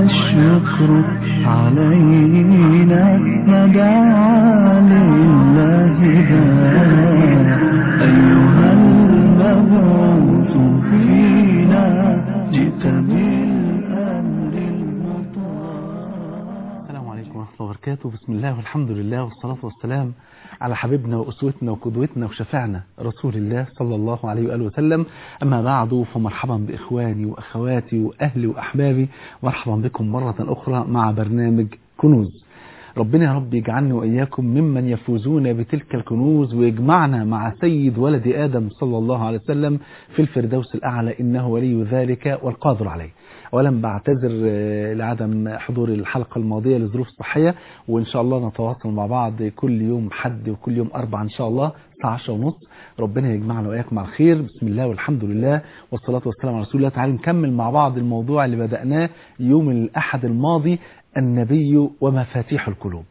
والشكر علينا ندعى لله داع أيها المبعوث فينا جئت بالأمر المطاع السلام عليكم ورحمة الله وبركاته بسم الله والحمد لله والصلاة والسلام على حبيبنا وأسوتنا وقدوتنا وشفعنا رسول الله صلى الله عليه وآله وسلم أما بعد فمرحبا بإخواني وأخواتي وأهلي وأحبابي مرحبا بكم مرة أخرى مع برنامج كنوز ربنا يا رب يجعلني وإياكم ممن يفوزون بتلك الكنوز ويجمعنا مع سيد ولد آدم صلى الله عليه وسلم في الفردوس الأعلى إنه ولي ذلك والقادر عليه أولا بعتذر آه، لعدم حضور الحلقة الماضية لظروف صحية وإن شاء الله نتواصل مع بعض كل يوم حد وكل يوم أربع إن شاء الله الساعة 10 ونص ربنا يجمعنا وإياكم على الخير بسم الله والحمد لله والصلاة والسلام على رسول الله تعالى نكمل مع بعض الموضوع اللي بدأناه يوم الأحد الماضي النبي ومفاتيح القلوب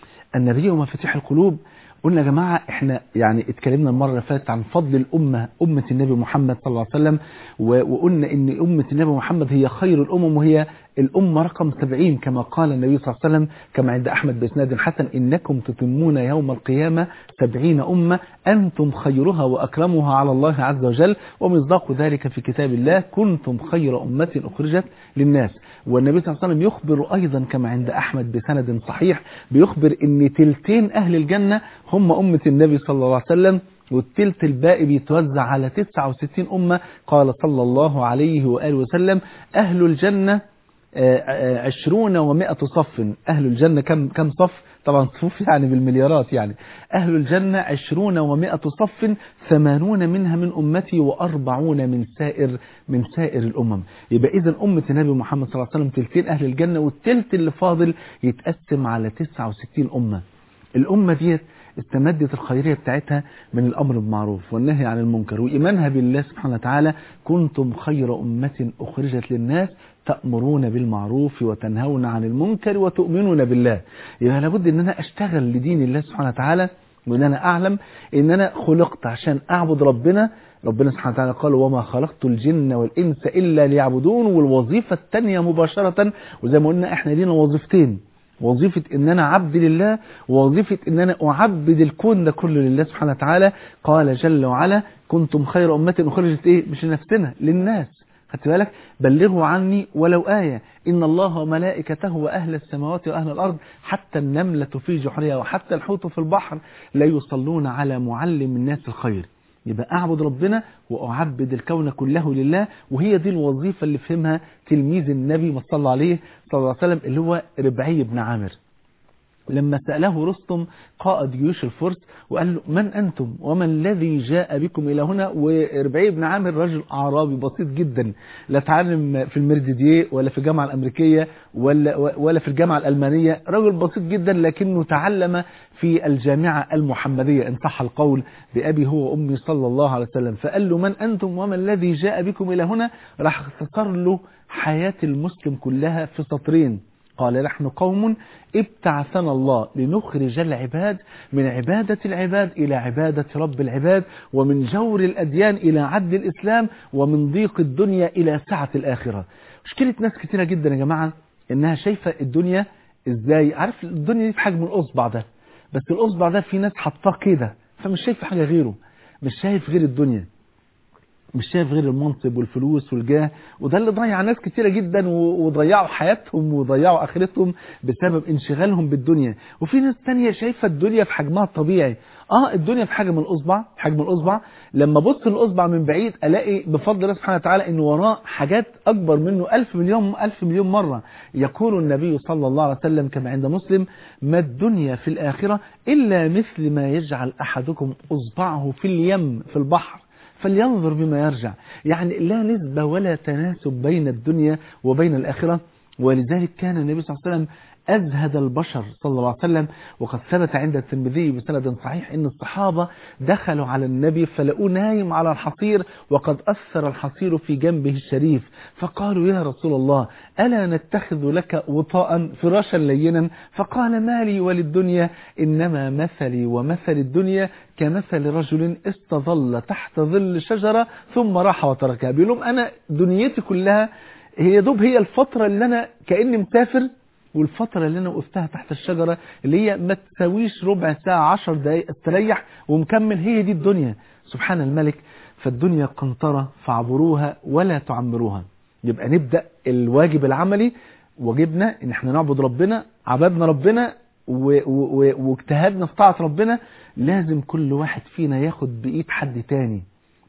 النبي ومفاتيح القلوب قلنا يا جماعة احنا يعني اتكلمنا المرة اللي فاتت عن فضل الأمة أمة النبي محمد صلى الله عليه وسلم و- وقلنا ان أمة النبي محمد هي خير الأمم وهي الأمة رقم 70 كما قال النبي صلى الله عليه وسلم كما عند أحمد بإسناد حسن إنكم تتمون يوم القيامة 70 أمة أنتم خيرها وأكرمها على الله عز وجل ومصداق ذلك في كتاب الله كنتم خير أمة أخرجت للناس والنبي صلى الله عليه وسلم يخبر أيضا كما عند أحمد بسند صحيح بيخبر ان تلتين أهل الجنة هم أمة النبي صلى الله عليه وسلم والتلت الباقي بيتوزع على 69 أمة قال صلى الله عليه وآله وسلم أهل الجنة آه، آه، عشرون ومائة صف أهل الجنة كم, كم صف طبعا صفوف يعني بالمليارات يعني أهل الجنة عشرون ومائة صف ثمانون منها من أمتي وأربعون من سائر من سائر الأمم يبقى إذا أمة النبي محمد صلى الله عليه وسلم تلتين أهل الجنة والتلت اللي فاضل يتقسم على 69 أمة الأمة ديت استمدت الخيرية بتاعتها من الأمر بالمعروف والنهي عن المنكر وإيمانها بالله سبحانه وتعالى كنتم خير أمة أخرجت للناس تأمرون بالمعروف وتنهون عن المنكر وتؤمنون بالله يبقى لابد أن أنا أشتغل لدين الله سبحانه وتعالى وأن أنا أعلم أن أنا خلقت عشان أعبد ربنا ربنا سبحانه وتعالى قال وما خلقت الجن والإنس إلا ليعبدون والوظيفة الثانية مباشرة وزي ما قلنا احنا لينا وظيفتين وظيفة ان انا عبد لله ووظيفة ان انا اعبد الكون ده كله لله سبحانه وتعالى قال جل وعلا كنتم خير امة اخرجت ايه مش لنفسنا للناس خدت بالك بلغوا عني ولو آية إن الله وملائكته وأهل السماوات وأهل الأرض حتى النملة في جحرها وحتى الحوت في البحر لا يصلون على معلم الناس الخير يبقى أعبد ربنا وأعبد الكون كله لله وهي دي الوظيفة اللي فهمها تلميذ النبي ما صلى عليه صلى الله عليه وسلم اللي هو ربعي بن عامر لما سأله رستم قائد جيوش الفرس وقال له من أنتم وما الذي جاء بكم إلى هنا وربعي بن عامر رجل أعرابي بسيط جدا لا تعلم في المردديه ولا في الجامعة الأمريكية ولا, ولا في الجامعة الألمانية رجل بسيط جدا لكنه تعلم في الجامعة المحمدية إن صح القول بأبي هو وأمي صلى الله عليه وسلم فقال له من أنتم وما الذي جاء بكم إلى هنا راح اختصر له حياة المسلم كلها في سطرين قال نحن قوم ابتعثنا الله لنخرج العباد من عبادة العباد إلى عبادة رب العباد ومن جور الأديان إلى عدل الإسلام ومن ضيق الدنيا إلى سعة الآخرة مشكلة ناس كتيرة جدا يا جماعة إنها شايفة الدنيا إزاي عارف الدنيا دي في حجم الأصبع ده بس الأصبع ده في ناس حطاه كده فمش شايف حاجة غيره مش شايف غير الدنيا مش شايف غير المنصب والفلوس والجاه وده اللي ضيع ناس كتيرة جدا و- وضيعوا حياتهم وضيعوا آخرتهم بسبب انشغالهم بالدنيا وفي ناس تانية شايفة الدنيا في حجمها الطبيعي اه الدنيا في حجم الأصبع في حجم الأصبع لما بص الأصبع من بعيد ألاقي بفضل الله سبحانه وتعالى إن وراه حاجات أكبر منه ألف مليون ألف مليون مرة يقول النبي صلى الله عليه وسلم كما عند مسلم ما الدنيا في الآخرة إلا مثل ما يجعل أحدكم أصبعه في اليم في البحر فلينظر بما يرجع يعني لا نسبة ولا تناسب بين الدنيا وبين الآخرة ولذلك كان النبي صلى الله عليه وسلم أزهد البشر صلى الله عليه وسلم وقد ثبت عند الترمذي بسند صحيح أن الصحابة دخلوا على النبي فلقوه نايم على الحصير وقد أثر الحصير في جنبه الشريف فقالوا يا رسول الله ألا نتخذ لك وطاء فراشا لينا فقال ما لي وللدنيا إنما مثلي ومثل الدنيا كمثل رجل استظل تحت ظل شجرة ثم راح وتركها بيقول لهم أنا دنيتي كلها هي دوب هي الفترة اللي أنا كأني مسافر والفترة اللي أنا وقفتها تحت الشجرة اللي هي ما تساويش ربع ساعة عشر دقايق استريح ومكمل هي دي الدنيا سبحان الملك فالدنيا قنطرة فاعبروها ولا تعمروها يبقى نبدأ الواجب العملي واجبنا ان احنا نعبد ربنا عبدنا ربنا واجتهدنا في طاعة ربنا لازم كل واحد فينا ياخد بإيد حد تاني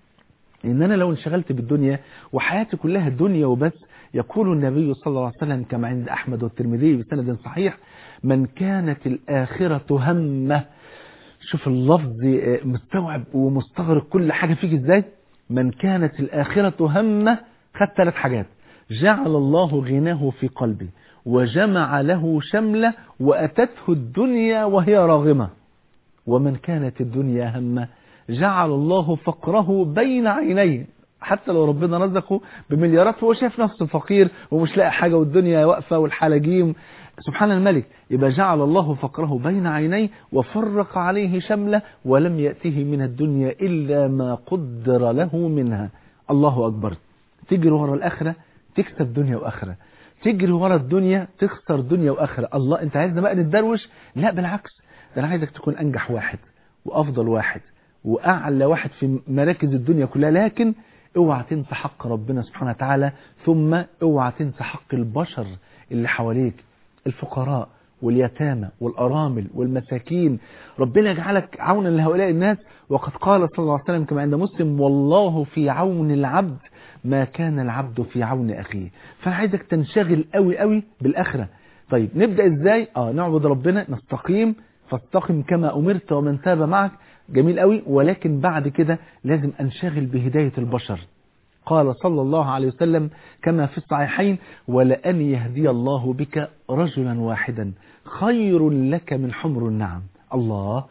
ان انا لو انشغلت بالدنيا وحياتي كلها دنيا وبس يقول النبي صلى الله عليه وسلم كما عند احمد والترمذي بسند صحيح من كانت الاخرة همه شوف اللفظ مستوعب ومستغرق كل حاجة فيك ازاي من كانت الاخرة همه خد ثلاث حاجات جعل الله غناه في قلبه وجمع له شمله وأتته الدنيا وهي راغمة ومن كانت الدنيا همه جعل الله فقره بين عينيه حتى لو ربنا رزقه بمليارات هو شايف نفسه فقير ومش لاقي حاجة والدنيا واقفة والحالة جيم سبحان الملك يبقى جعل الله فقره بين عينيه وفرق عليه شمله ولم يأته من الدنيا إلا ما قدر له منها الله أكبر تجري ورا الآخرة تكسب دنيا وآخرة تجري ورا الدنيا تخسر دنيا وآخرة الله انت عايزنا بقى نتدروش لا بالعكس ده انا عايزك تكون انجح واحد وافضل واحد واعلى واحد في مراكز الدنيا كلها لكن اوعى تنسى حق ربنا سبحانه وتعالى ثم اوعى تنسى حق البشر اللي حواليك الفقراء واليتامى والأرامل والمساكين ربنا يجعلك عونا لهؤلاء الناس وقد قال صلى الله عليه وسلم كما عند مسلم والله في عون العبد ما كان العبد في عون أخيه فأنا عايزك تنشغل قوي قوي بالآخرة طيب نبدأ إزاي آه نعبد ربنا نستقيم فاستقم كما أمرت ومن تاب معك جميل قوي ولكن بعد كده لازم أنشغل بهداية البشر قال صلى الله عليه وسلم كما في الصحيحين ولأن يهدي الله بك رجلا واحدا خير لك من حمر النعم الله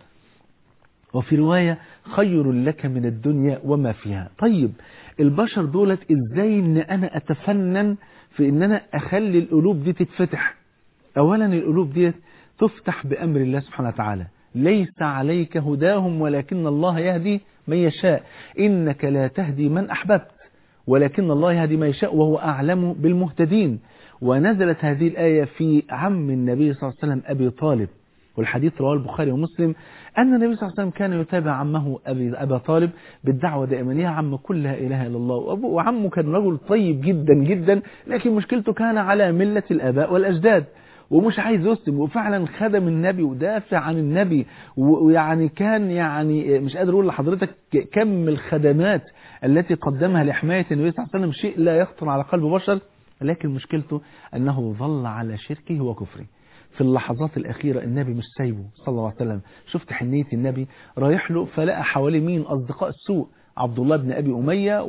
وفي رواية خير لك من الدنيا وما فيها طيب البشر دولت ازاي ان انا اتفنن في ان انا اخلي القلوب دي تتفتح اولا القلوب دي تفتح بامر الله سبحانه وتعالى ليس عليك هداهم ولكن الله يهدي من يشاء انك لا تهدي من احببت ولكن الله يهدي من يشاء وهو اعلم بالمهتدين ونزلت هذه الآية في عم النبي صلى الله عليه وسلم أبي طالب والحديث رواه البخاري ومسلم أن النبي صلى الله عليه وسلم كان يتابع عمه أبي أبا طالب بالدعوة دائما يا عم كل لا إله إلا الله وعمه كان رجل طيب جدا جدا لكن مشكلته كان على ملة الآباء والأجداد ومش عايز يسلم وفعلا خدم النبي ودافع عن النبي ويعني كان يعني مش قادر اقول لحضرتك كم الخدمات التي قدمها لحماية النبي صلى الله عليه وسلم شيء لا يخطر على قلب بشر لكن مشكلته أنه ظل على شركه وكفره في اللحظات الأخيرة النبي مش سايبه صلى الله عليه وسلم شفت حنية النبي رايح له فلقى حوالي مين أصدقاء السوء عبد الله بن أبي أمية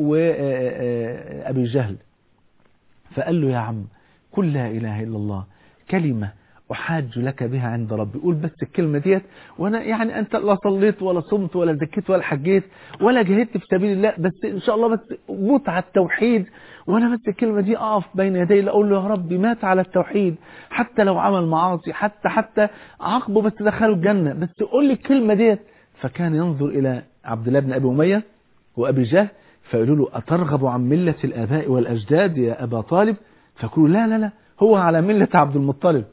وأبي جهل فقال له يا عم قل لا إله إلا الله كلمة أحاج لك بها عند ربي قول بس الكلمة ديت وأنا يعني أنت لا صليت ولا صمت ولا زكيت ولا حجيت ولا جهدت في سبيل الله بس إن شاء الله بس موت على التوحيد وأنا بس الكلمة دي أقف بين يدي الله أقول له يا ربي مات على التوحيد حتى لو عمل معاصي حتى حتى عاقبه بس دخله الجنة بس قول لي الكلمة ديت فكان ينظر إلى عبد الله بن أبي أمية وأبي جهل فيقولوا له أترغب عن ملة الآباء والأجداد يا أبا طالب فيقولوا لا لا لا هو على ملة عبد المطلب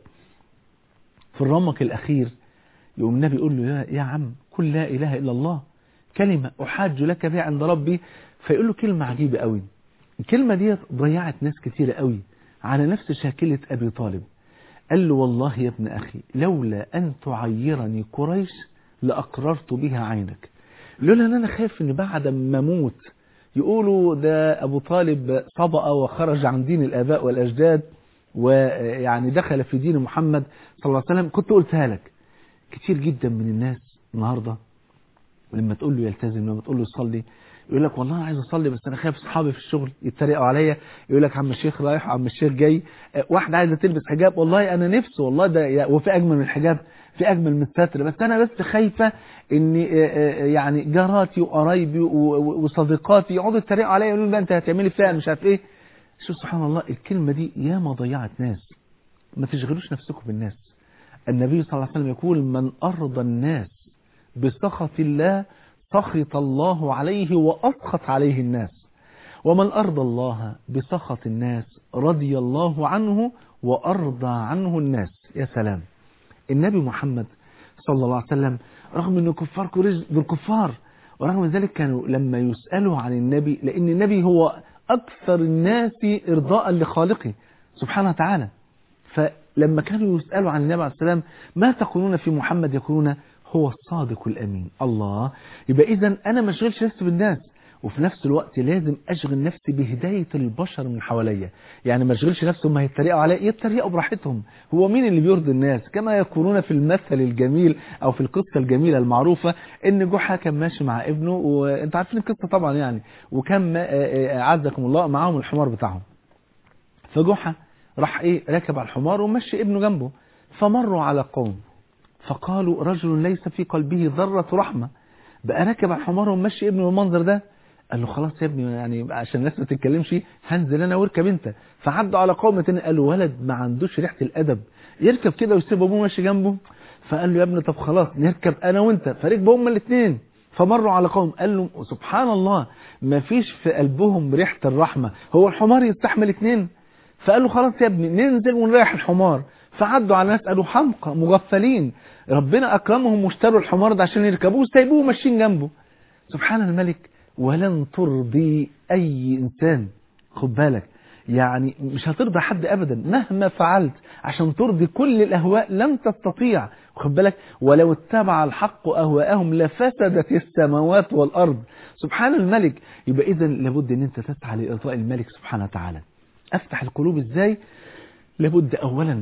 في الرمق الأخير يقوم النبي يقول له يا, يا عم قل لا إله إلا الله كلمة أحاج لك بها عند ربي فيقول له كلمة عجيبة قوي الكلمة دي ضيعت ناس كتيرة قوي على نفس شاكلة أبي طالب قال له والله يا ابن أخي لولا أن تعيرني قريش لأقررت بها عينك لولا أن أنا خايف أن بعد ما أموت يقولوا ده أبو طالب صبأ وخرج عن دين الآباء والأجداد ويعني دخل في دين محمد صلى الله عليه وسلم كنت قلتها لك كتير جدا من الناس النهاردة لما تقول له يلتزم لما تقول له يصلي يقول لك والله انا عايز اصلي بس انا خايف اصحابي في الشغل يتريقوا عليا يقول لك عم الشيخ رايح عم الشيخ جاي واحده عايزه تلبس حجاب والله انا نفسي والله ده وفي اجمل من الحجاب في اجمل من الستر بس انا بس خايفه ان يعني جاراتي وقرايبي وصديقاتي يقعدوا يتريقوا عليا يقولوا لي انت هتعملي فيها مش عارف ايه شوف سبحان الله الكلمه دي ياما ضيعت ناس ما تشغلوش نفسكم بالناس النبي صلى الله عليه وسلم يقول من ارضى الناس بسخط الله سخط الله عليه وأسخط عليه الناس ومن أرضى الله بسخط الناس رضي الله عنه وأرضى عنه الناس يا سلام النبي محمد صلى الله عليه وسلم رغم أن كفار قريش دول كفار ورغم ذلك كانوا لما يسألوا عن النبي لأن النبي هو أكثر الناس إرضاء لخالقه سبحانه وتعالى فلما كانوا يسألوا عن النبي عليه السلام ما تقولون في محمد يقولون هو الصادق الأمين الله يبقى إذا أنا ما اشغلش نفسي بالناس وفي نفس الوقت لازم أشغل نفسي بهداية البشر من حواليا يعني ما اشغلش نفسي هم هيتريقوا عليا يتريقوا براحتهم هو مين اللي بيرضي الناس كما يقولون في المثل الجميل أو في القصة الجميلة المعروفة إن جحا كان ماشي مع ابنه وانت عارفين القصة طبعا يعني وكان عزكم الله معاهم الحمار بتاعهم فجحا راح ايه ركب على الحمار ومشي ابنه جنبه فمروا على قوم فقالوا رجل ليس في قلبه ذرة رحمة بقى راكب على الحمار ومشي ابنه بالمنظر ده قال له خلاص يا ابني يعني عشان الناس ما تتكلمش هنزل انا واركب انت فعدوا على قوم تاني قالوا ولد ما عندوش ريحة الادب يركب كده ويسيب ابوه ماشي جنبه فقال له يا ابني طب خلاص نركب انا وانت فركبوا هما الاثنين فمروا على قوم قال له سبحان الله ما فيش في قلبهم ريحة الرحمة هو الحمار يستحمل اثنين فقال له خلاص يا ابني ننزل ونريح الحمار فعدوا على ناس قالوا حمقى مغفلين ربنا أكرمهم واشتروا الحمار ده عشان يركبوه وسايبوه ماشيين جنبه سبحان الملك ولن ترضي أي إنسان خد بالك يعني مش هترضى حد أبدا مهما فعلت عشان ترضي كل الأهواء لم تستطيع خد بالك ولو اتبع الحق أهواءهم لفسدت السماوات والأرض سبحان الملك يبقى إذا لابد أن أنت تسعى لإرضاء الملك سبحانه وتعالى أفتح القلوب إزاي لابد أولا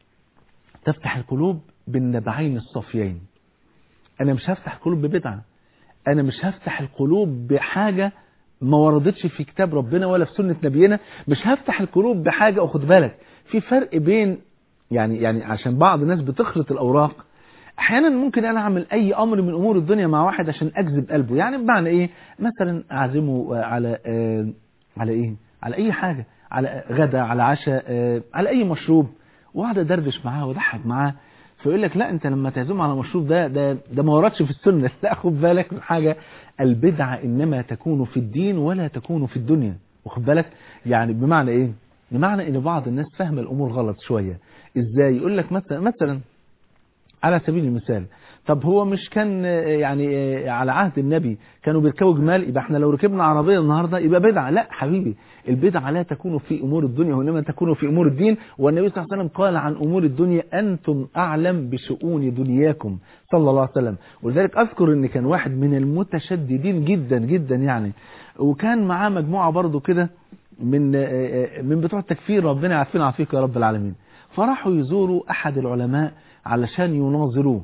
تفتح القلوب بالنبعين الصافيين أنا مش هفتح القلوب ببدعة أنا مش هفتح القلوب بحاجة ما وردتش في كتاب ربنا ولا في سنة نبينا مش هفتح القلوب بحاجة أخد بالك في فرق بين يعني يعني عشان بعض الناس بتخلط الأوراق احيانا ممكن انا اعمل اي امر من امور الدنيا مع واحد عشان اجذب قلبه يعني بمعنى ايه مثلا اعزمه على آه على ايه على اي حاجة على غدا على عشاء آه على اي مشروب واقعد ادردش معاه واضحك معاه فيقول لك لا انت لما تعزمه على مشروب ده ده ده ما وردش في السنه لا خد بالك من حاجه البدعه انما تكون في الدين ولا تكون في الدنيا واخد بالك يعني بمعنى ايه بمعنى ان بعض الناس فاهمه الامور غلط شويه ازاي يقول لك مثلا مثلا على سبيل المثال طب هو مش كان يعني على عهد النبي كانوا بيركبوا جمال يبقى احنا لو ركبنا عربية النهاردة يبقى بدعة لا حبيبي البدعة لا تكون في أمور الدنيا وإنما تكون في أمور الدين والنبي صلى الله عليه وسلم قال عن أمور الدنيا أنتم أعلم بشؤون دنياكم صلى الله عليه وسلم ولذلك أذكر أن كان واحد من المتشددين جدا جدا يعني وكان معاه مجموعة برضه كده من من بتوع التكفير ربنا يعافينا ويعافيك يا رب العالمين فراحوا يزوروا أحد العلماء علشان يناظروه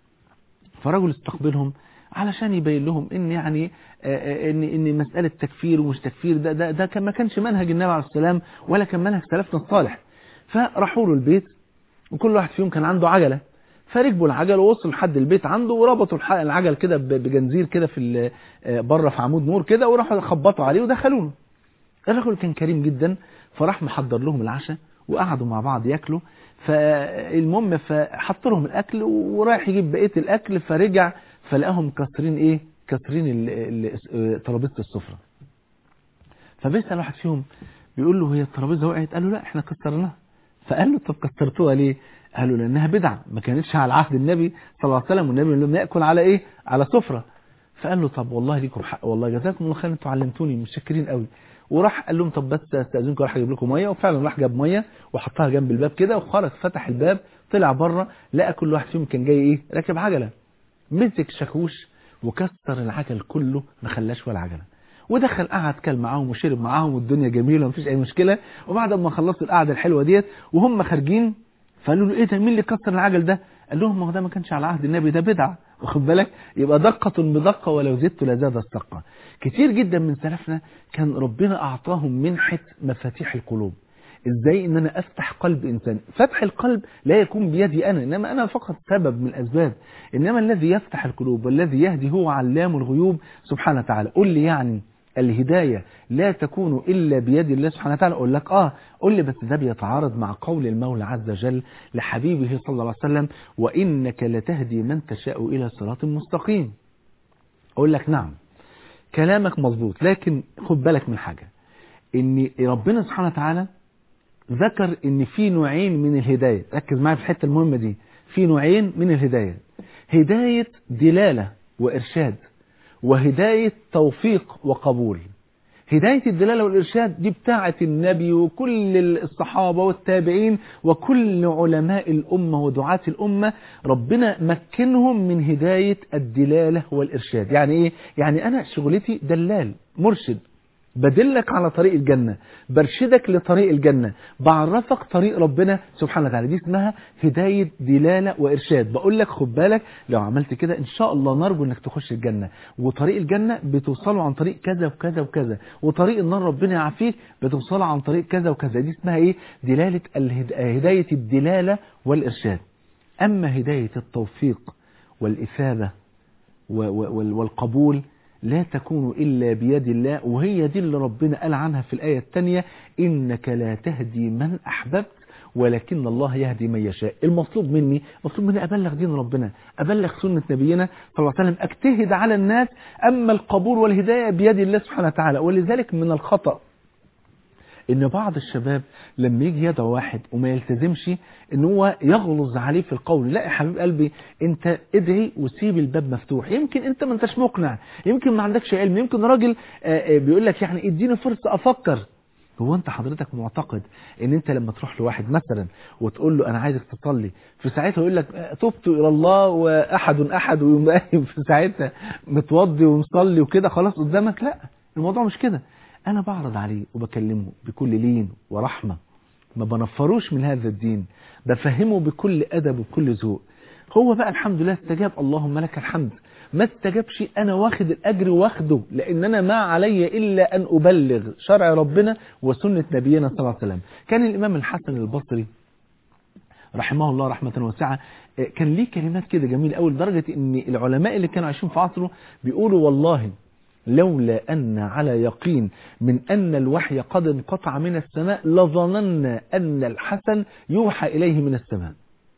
فرجل استقبلهم علشان يبين لهم ان يعني ان ان مساله تكفير ومش تكفير ده ده ده كان ما كانش منهج النبي عليه السلام ولا كان منهج سلفنا الصالح فراحوا له البيت وكل واحد فيهم كان عنده عجله فركبوا العجل ووصلوا لحد البيت عنده وربطوا العجل كده بجنزير كده في بره في عمود نور كده وراحوا خبطوا عليه ودخلوا له الرجل كان كريم جدا فراح محضر لهم العشاء وقعدوا مع بعض ياكلوا فالمهم فحط لهم الاكل ورايح يجيب بقيه الاكل فرجع فلقاهم كسرين ايه كسرين ترابيزه السفره فبيسال واحد فيهم بيقول له هي الترابيزه وقعت قال له لا احنا كسرناها فقال له طب كسرتوها ليه قال له لانها بدعه ما كانتش على عهد النبي صلى الله عليه وسلم والنبي لم ياكل على ايه على سفره فقال له طب والله ليكم حق والله جزاكم الله خير انتوا علمتوني متشكرين قوي وراح قال لهم طب بس استاذنكم راح اجيب لكم ميه وفعلا راح جاب ميه وحطها جنب الباب كده وخرج فتح الباب طلع بره لقى كل واحد فيهم كان جاي ايه راكب عجله مسك شاكوش وكسر العجل كله ما خلاش ولا عجله ودخل قعد كل معاهم وشرب معاهم والدنيا جميله ومفيش اي مشكله وبعد ما خلصوا القعده الحلوه ديت وهم خارجين فقالوا له ايه ده مين اللي كسر العجل ده قال لهم ما هو ده ما كانش على عهد النبي ده بدعه واخد بالك يبقى دقة بدقة ولو زدت لزاد السقة كتير جدا من سلفنا كان ربنا أعطاهم منحة مفاتيح القلوب ازاي ان انا افتح قلب انسان فتح القلب لا يكون بيدي انا انما انا فقط سبب من الاسباب انما الذي يفتح القلوب والذي يهدي هو علام الغيوب سبحانه وتعالى قل لي يعني الهداية لا تكون إلا بيد الله سبحانه وتعالى أقول لك آه قل لي بس ده بيتعارض مع قول المولى عز وجل لحبيبه صلى الله عليه وسلم وإنك لتهدي من تشاء إلى صراط مستقيم أقول لك نعم كلامك مظبوط لكن خد بالك من حاجة ان ربنا سبحانه وتعالى ذكر ان في نوعين من الهداية ركز معايا في الحتة المهمة دي في نوعين من الهداية هداية دلالة وإرشاد وهداية توفيق وقبول هداية الدلالة والإرشاد دي بتاعة النبي وكل الصحابة والتابعين وكل علماء الأمة ودعاة الأمة ربنا مكنهم من هداية الدلالة والإرشاد يعني إيه؟ يعني أنا شغلتي دلال مرشد بدلك على طريق الجنة برشدك لطريق الجنة بعرفك طريق ربنا سبحانه وتعالى دي اسمها هداية دلالة وإرشاد بقول لك خد بالك لو عملت كده إن شاء الله نرجو إنك تخش الجنة وطريق الجنة بتوصله عن طريق كذا وكذا وكذا وطريق النار ربنا يعافيك بتوصله عن طريق كذا وكذا دي اسمها إيه دلالة الهد... هداية الدلالة والإرشاد أما هداية التوفيق والإثابة و... و... والقبول لا تكون إلا بيد الله وهي دي اللي ربنا قال عنها في الآية الثانية إنك لا تهدي من أحببت ولكن الله يهدي من يشاء المطلوب مني مطلوب مني أبلغ دين ربنا أبلغ سنة نبينا صلى الله عليه وسلم أجتهد على الناس أما القبول والهداية بيد الله سبحانه وتعالى ولذلك من الخطأ ان بعض الشباب لما يجي يدعو واحد وما يلتزمش ان هو يغلظ عليه في القول لا يا حبيب قلبي انت ادعي وسيب الباب مفتوح يمكن انت ما انتش مقنع يمكن ما عندكش علم يمكن راجل بيقول لك يعني اديني فرصة افكر هو انت حضرتك معتقد ان انت لما تروح لواحد مثلا وتقول له انا عايزك تصلي في ساعتها يقول لك تبت الى الله واحد احد ويقوم قايم في ساعتها متوضي ومصلي وكده خلاص قدامك لا الموضوع مش كده انا بعرض عليه وبكلمه بكل لين ورحمة ما بنفروش من هذا الدين بفهمه بكل ادب وبكل ذوق هو بقى الحمد لله استجاب اللهم لك الحمد ما استجابش انا واخد الاجر واخده لان انا ما علي الا ان ابلغ شرع ربنا وسنة نبينا صلى الله عليه وسلم كان الامام الحسن البصري رحمه الله رحمة واسعة كان ليه كلمات كده جميلة قوي لدرجة ان العلماء اللي كانوا عايشين في عصره بيقولوا والله لولا أن على يقين من أن الوحي قد انقطع من السماء لظننا أن الحسن يوحى إليه من السماء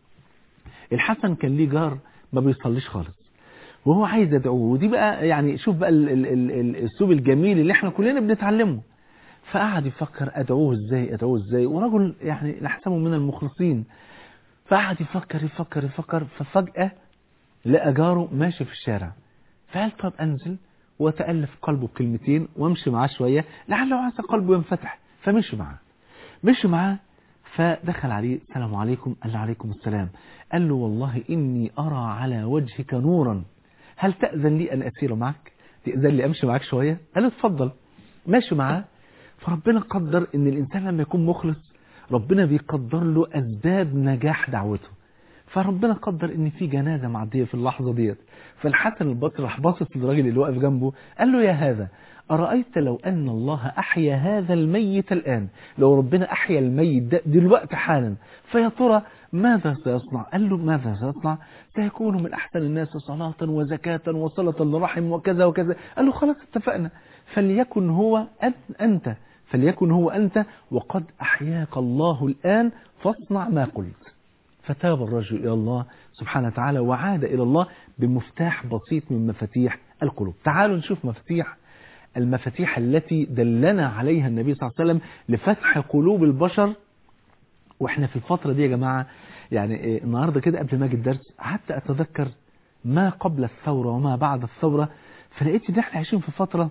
الحسن كان ليه جار ما بيصليش خالص وهو عايز يدعوه ودي بقى يعني شوف بقى الاسلوب الجميل اللي احنا كلنا بنتعلمه فقعد يفكر ادعوه ازاي ادعوه ازاي ورجل يعني نحسبه من المخلصين فقعد يفكر يفكر يفكر ففجأة لقى جاره ماشي في الشارع فقال طب انزل وتألف قلبه بكلمتين وامشي معاه شوية لعله عسى قلبه ينفتح فمشي معاه مشي معاه فدخل عليه السلام عليكم قال له عليكم السلام قال له والله إني أرى على وجهك نورا هل تأذن لي أن أسير معك تأذن لي أمشي معك شوية قال له اتفضل ماشي معاه فربنا قدر ان الإنسان لما يكون مخلص ربنا بيقدر له أسباب نجاح دعوته فربنا قدر ان في جنازة معدية في اللحظة ديت فالحسن البصري راح باصص للراجل اللي واقف جنبه قال له يا هذا أرأيت لو أن الله أحيا هذا الميت الآن لو ربنا أحيا الميت ده دلوقتي حالا فيا ترى ماذا سيصنع قال له ماذا سيصنع سيكون من أحسن الناس صلاة وزكاة وصلة للرحم وكذا وكذا قال له خلاص اتفقنا فليكن هو أنت فليكن هو أنت وقد أحياك الله الآن فاصنع ما قلت فتاب الرجل إلى الله سبحانه وتعالى وعاد إلى الله بمفتاح بسيط من مفاتيح القلوب تعالوا نشوف مفاتيح المفاتيح التي دلنا عليها النبي صلى الله عليه وسلم لفتح قلوب البشر واحنا في الفترة دي يا جماعة يعني النهاردة كده قبل ما اجي الدرس حتى اتذكر ما قبل الثورة وما بعد الثورة فلقيت ان احنا عايشين في فترة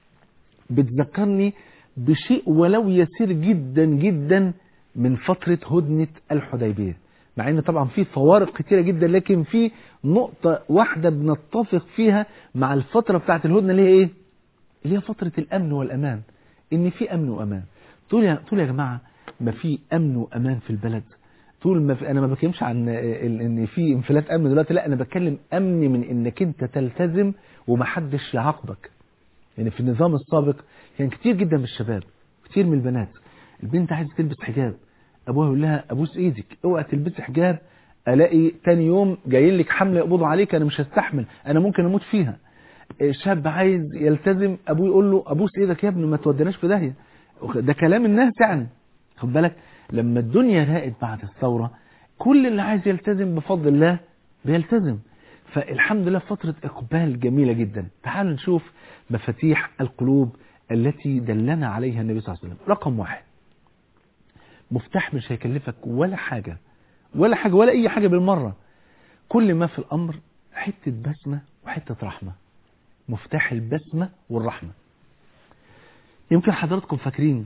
بتذكرني بشيء ولو يسير جدا جدا من فترة هدنة الحديبية مع ان طبعا في فوارق كتيرة جدا لكن في نقطة واحدة بنتفق فيها مع الفترة بتاعت الهدنة اللي هي ايه اللي هي فترة الامن والامان ان في امن وامان طول يا, طول يا جماعة ما في امن وامان في البلد طول ما في انا ما بتكلمش عن ان في انفلات امن دلوقتي لا انا بتكلم امن من انك انت تلتزم ومحدش يعاقبك يعني في النظام السابق كان كتير جدا من الشباب كتير من البنات البنت عايزه تلبس حجاب ابوها يقول لها ابوس ايدك اوعى تلبسي حجاب الاقي تاني يوم جايين لك حمله يقبضوا عليك انا مش هستحمل انا ممكن اموت فيها شاب عايز يلتزم ابوه يقول له ابوس ايدك يا ابني ما توديناش في داهيه ده كلام الناس يعني خد بالك لما الدنيا راقت بعد الثوره كل اللي عايز يلتزم بفضل الله بيلتزم فالحمد لله فترة إقبال جميلة جدا تعالوا نشوف مفاتيح القلوب التي دلنا عليها النبي صلى الله عليه وسلم رقم واحد مفتاح مش هيكلفك ولا حاجة ولا حاجة ولا أي حاجة بالمرة كل ما في الأمر حتة بسمة وحتة رحمة مفتاح البسمة والرحمة يمكن حضراتكم فاكرين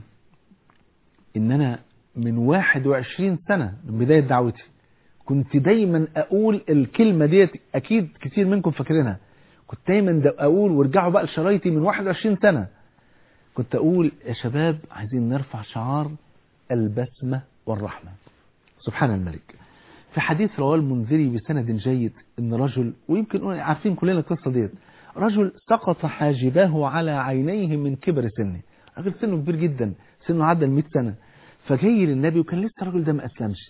ان انا من 21 سنة من بداية دعوتي كنت دايما اقول الكلمة ديت اكيد كتير منكم فاكرينها كنت دايما اقول وارجعوا بقى لشرايطي من 21 سنة كنت اقول يا شباب عايزين نرفع شعار البسمة والرحمة سبحان الملك في حديث رواه المنذري بسند جيد ان رجل ويمكن عارفين كلنا القصة ديت رجل سقط حاجباه على عينيه من كبر سنه راجل سنه كبير جدا سنه عدى ال 100 سنة فجاي للنبي وكان لسه الراجل ده ما اسلمش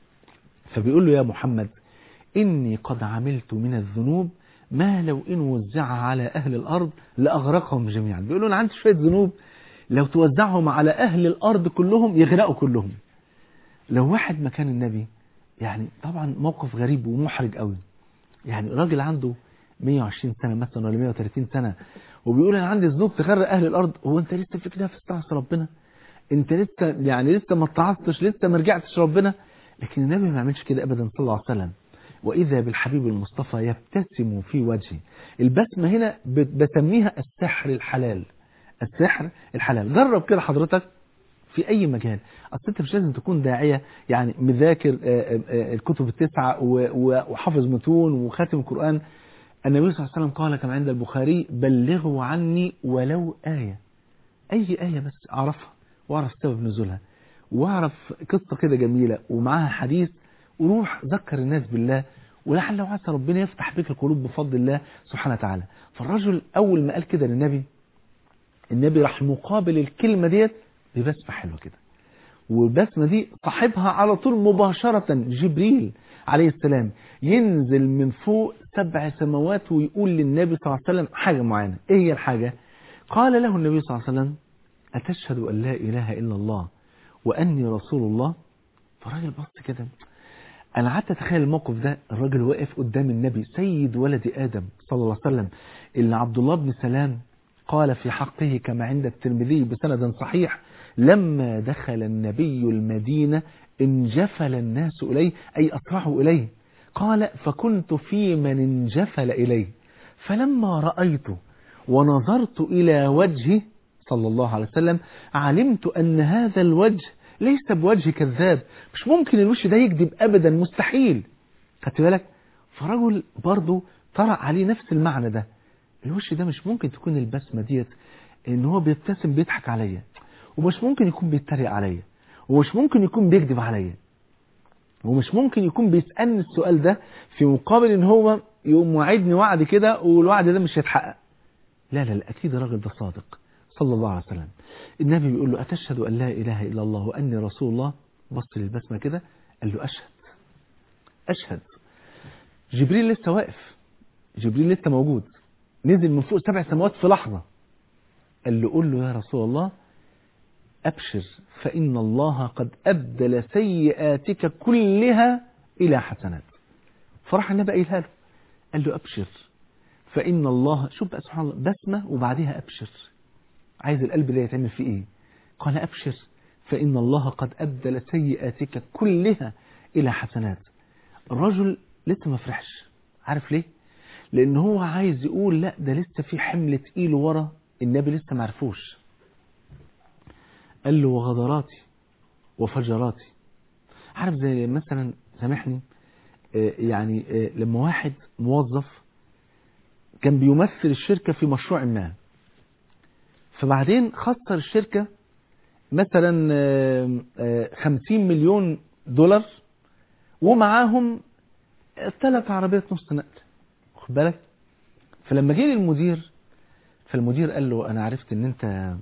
فبيقول له يا محمد إني قد عملت من الذنوب ما لو إن وزع على أهل الأرض لأغرقهم جميعا بيقول له أنا عندي شوية ذنوب لو توزعهم على أهل الأرض كلهم يغرقوا كلهم لو واحد مكان النبي يعني طبعا موقف غريب ومحرج قوي يعني راجل عنده 120 سنة مثلا ولا 130 سنة وبيقول أنا عندي ذنوب تغرق أهل الأرض هو أنت لسه في كده في استعصى ربنا أنت لسه يعني لسه ما اتعظتش لسه ما رجعتش ربنا لكن النبي ما عملش كده أبدا صلى الله عليه وسلم وإذا بالحبيب المصطفى يبتسم في وجهه البسمة هنا بسميها السحر الحلال السحر الحلال جرب كده حضرتك في أي مجال أصل أنت مش لازم تكون داعية يعني مذاكر الكتب التسعة وحافظ متون وخاتم القرآن النبي صلى الله عليه وسلم قال كما عند البخاري بلغوا عني ولو آية أي آية بس أعرفها وأعرف سبب نزولها واعرف قصة كده جميلة ومعاها حديث وروح ذكر الناس بالله ولعل وعسى ربنا يفتح بك القلوب بفضل الله سبحانه وتعالى فالرجل أول ما قال كده للنبي النبي راح مقابل الكلمة ديت ببسمة حلوة كده والبسمة دي صاحبها على طول مباشرة جبريل عليه السلام ينزل من فوق سبع سماوات ويقول للنبي صلى الله عليه وسلم حاجة معينة ايه هي الحاجة قال له النبي صلى الله عليه وسلم أتشهد أن لا إله إلا الله وأني رسول الله فالراجل بص كده أنا قعدت أتخيل الموقف ده الراجل واقف قدام النبي سيد ولد آدم صلى الله عليه وسلم اللي عبد الله بن سلام قال في حقه كما عند الترمذي بسند صحيح لما دخل النبي المدينة انجفل الناس إليه أي أسرعوا إليه قال فكنت في من انجفل إليه فلما رأيته ونظرت إلى وجهه صلى الله عليه وسلم علمت أن هذا الوجه ليس بوجه كذاب مش ممكن الوش ده يكذب أبدا مستحيل خدت بالك فرجل برضه طرأ عليه نفس المعنى ده الوش ده مش ممكن تكون البسمة ديت ان هو بيبتسم بيضحك عليا ومش ممكن يكون بيتريق عليا ومش ممكن يكون بيكذب عليا ومش ممكن يكون بيسألني السؤال ده في مقابل ان هو يقوم وعدني وعد كده والوعد ده مش هيتحقق لا لا لا اكيد الراجل ده صادق صلى الله عليه وسلم النبي بيقول له أتشهد أن لا إله إلا الله وأني رسول الله بص للبسمة كده قال له أشهد أشهد جبريل لسه واقف جبريل لسه موجود نزل من فوق سبع سماوات في لحظة قال له قول له يا رسول الله أبشر فإن الله قد أبدل سيئاتك كلها إلى حسنات فراح النبي قايلها له قال له أبشر فإن الله شوف بقى سبحان الله بسمة وبعدها أبشر عايز القلب ده يتعمل فيه ايه قال ابشر فان الله قد ابدل سيئاتك كلها الى حسنات الرجل لسه ما فرحش عارف ليه لان هو عايز يقول لا ده لسه في حمل تقيل ورا النبي لسه ما عرفوش قال له وغدراتي وفجراتي عارف زي مثلا سامحني يعني لما واحد موظف كان بيمثل الشركة في مشروع ما فبعدين خسر الشركة مثلا 50 مليون دولار ومعاهم ثلاث عربيات نص نقل خد بالك فلما جه للمدير فالمدير قال له انا عرفت ان انت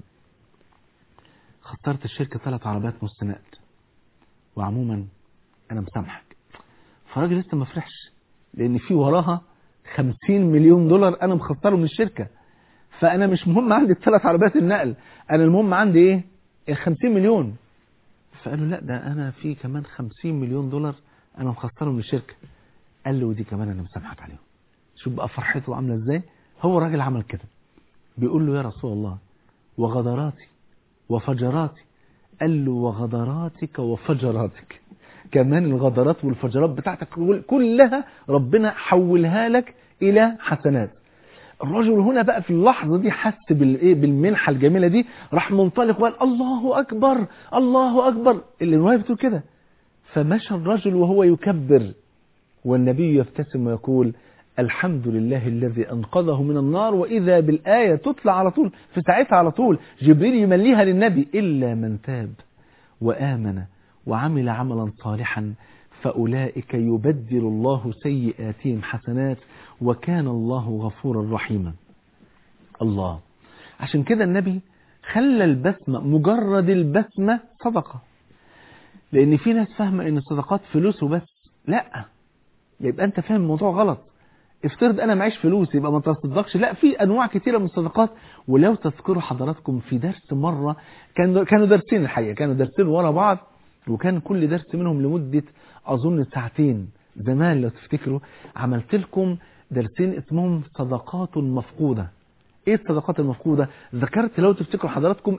خسرت الشركة ثلاث عربيات نص نقل وعموما انا مسامحك فالراجل لسه ما فرحش لان في وراها 50 مليون دولار انا مخسره من الشركه فانا مش مهم عندي الثلاث عربيات النقل انا المهم عندي ايه ال 50 مليون فقالوا لا ده انا في كمان 50 مليون دولار انا مخسرهم للشركه قال له ودي كمان انا مسامحك عليهم شوف بقى فرحته عامله ازاي هو الراجل عمل كده بيقول له يا رسول الله وغدراتي وفجراتي قال له وغدراتك وفجراتك كمان الغدرات والفجرات بتاعتك كلها ربنا حولها لك إلى حسنات الرجل هنا بقى في اللحظة دي حس بالايه بالمنحة الجميلة دي راح منطلق وقال الله أكبر الله أكبر اللي الرواية بتقول كده فمشى الرجل وهو يكبر والنبي يبتسم ويقول الحمد لله الذي أنقذه من النار وإذا بالآية تطلع على طول في ساعتها على طول جبريل يمليها للنبي إلا من تاب وآمن وعمل عملا صالحا فأولئك يبدل الله سيئاتهم حسنات وكان الله غفورا رحيما الله عشان كده النبي خلى البسمة مجرد البسمة صدقة لأن في ناس فاهمة أن الصدقات فلوس وبس لا يبقى أنت فاهم الموضوع غلط افترض أنا معيش فلوس يبقى ما تصدقش لا في أنواع كثيرة من الصدقات ولو تذكروا حضراتكم في درس مرة كانوا كانوا درسين الحقيقة كانوا درسين ورا بعض وكان كل درس منهم لمدة أظن ساعتين زمان لو تفتكروا عملت لكم درسين اسمهم صدقات مفقودة ايه الصدقات المفقودة ذكرت لو تفتكروا حضراتكم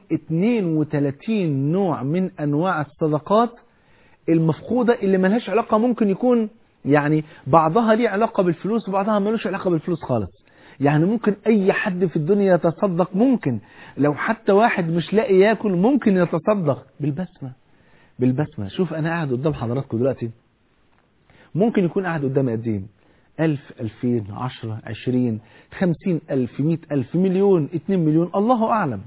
32 نوع من انواع الصدقات المفقودة اللي ملهاش علاقة ممكن يكون يعني بعضها ليه علاقة بالفلوس وبعضها ملوش علاقة بالفلوس خالص يعني ممكن اي حد في الدنيا يتصدق ممكن لو حتى واحد مش لاقي ياكل ممكن يتصدق بالبسمة بالبسمة شوف انا قاعد قدام حضراتكم دلوقتي ممكن يكون قاعد قدامي قد ايه ألف ألفين عشرة عشرين خمسين ألف مئة ألف مليون اتنين مليون الله أعلم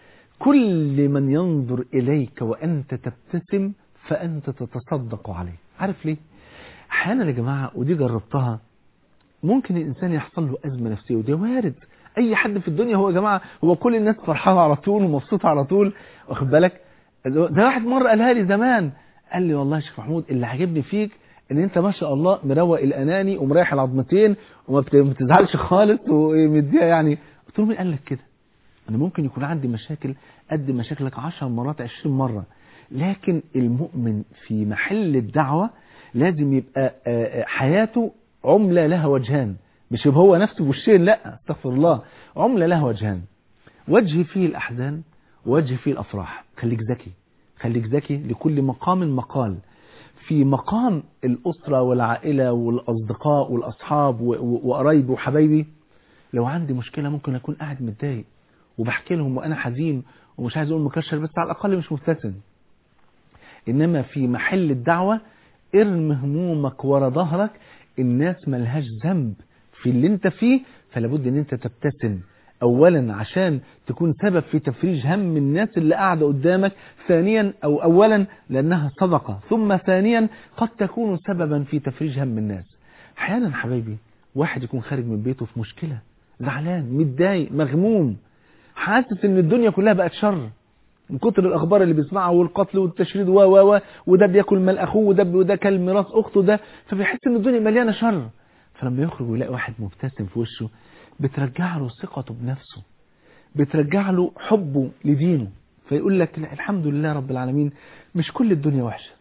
كل من ينظر إليك وأنت تبتسم فأنت تتصدق عليه عارف ليه أحيانا يا جماعة ودي جربتها ممكن الإنسان يحصل له أزمة نفسية ودي وارد أي حد في الدنيا هو يا جماعة هو كل الناس فرحانة على طول ومبسوطة على طول واخد بالك ده واحد مرة قالها لي زمان قال لي والله يا شيخ محمود اللي عجبني فيك ان انت ما شاء الله مروق الاناني ومريح العظمتين وما بتزعلش خالص ومديها يعني قلت له مين قال لك كده انا ممكن يكون عندي مشاكل قد مشاكلك 10 مرات 20 مرة لكن المؤمن في محل الدعوة لازم يبقى حياته عملة لها وجهان مش يبقى هو نفسه بوشين لا استغفر الله عملة لها وجهان وجه فيه الأحزان وجه فيه الأفراح خليك ذكي خليك ذكي لكل مقام مقال في مقام الأسرة والعائلة والأصدقاء والأصحاب وقرايبي وحبايبي لو عندي مشكلة ممكن أكون قاعد متضايق وبحكي لهم وأنا حزين ومش عايز أقول مكشر بس على الأقل مش مبتسم إنما في محل الدعوة ارم همومك ورا ظهرك الناس ملهاش ذنب في اللي انت فيه فلابد ان انت تبتسم اولا عشان تكون سبب في تفريج هم الناس اللي قاعدة قدامك ثانيا او اولا لانها صدقة ثم ثانيا قد تكون سببا في تفريج هم الناس احيانا حبايبي واحد يكون خارج من بيته في مشكلة زعلان متضايق مغموم حاسس ان الدنيا كلها بقت شر من كتر الاخبار اللي بيسمعها والقتل والتشريد و و و وده بياكل مال اخوه وده وده كل ميراث اخته ده فبيحس ان الدنيا مليانه شر فلما يخرج ويلاقي واحد مبتسم في وشه بترجع له ثقته بنفسه بترجع له حبه لدينه فيقول لك لا الحمد لله رب العالمين مش كل الدنيا وحشة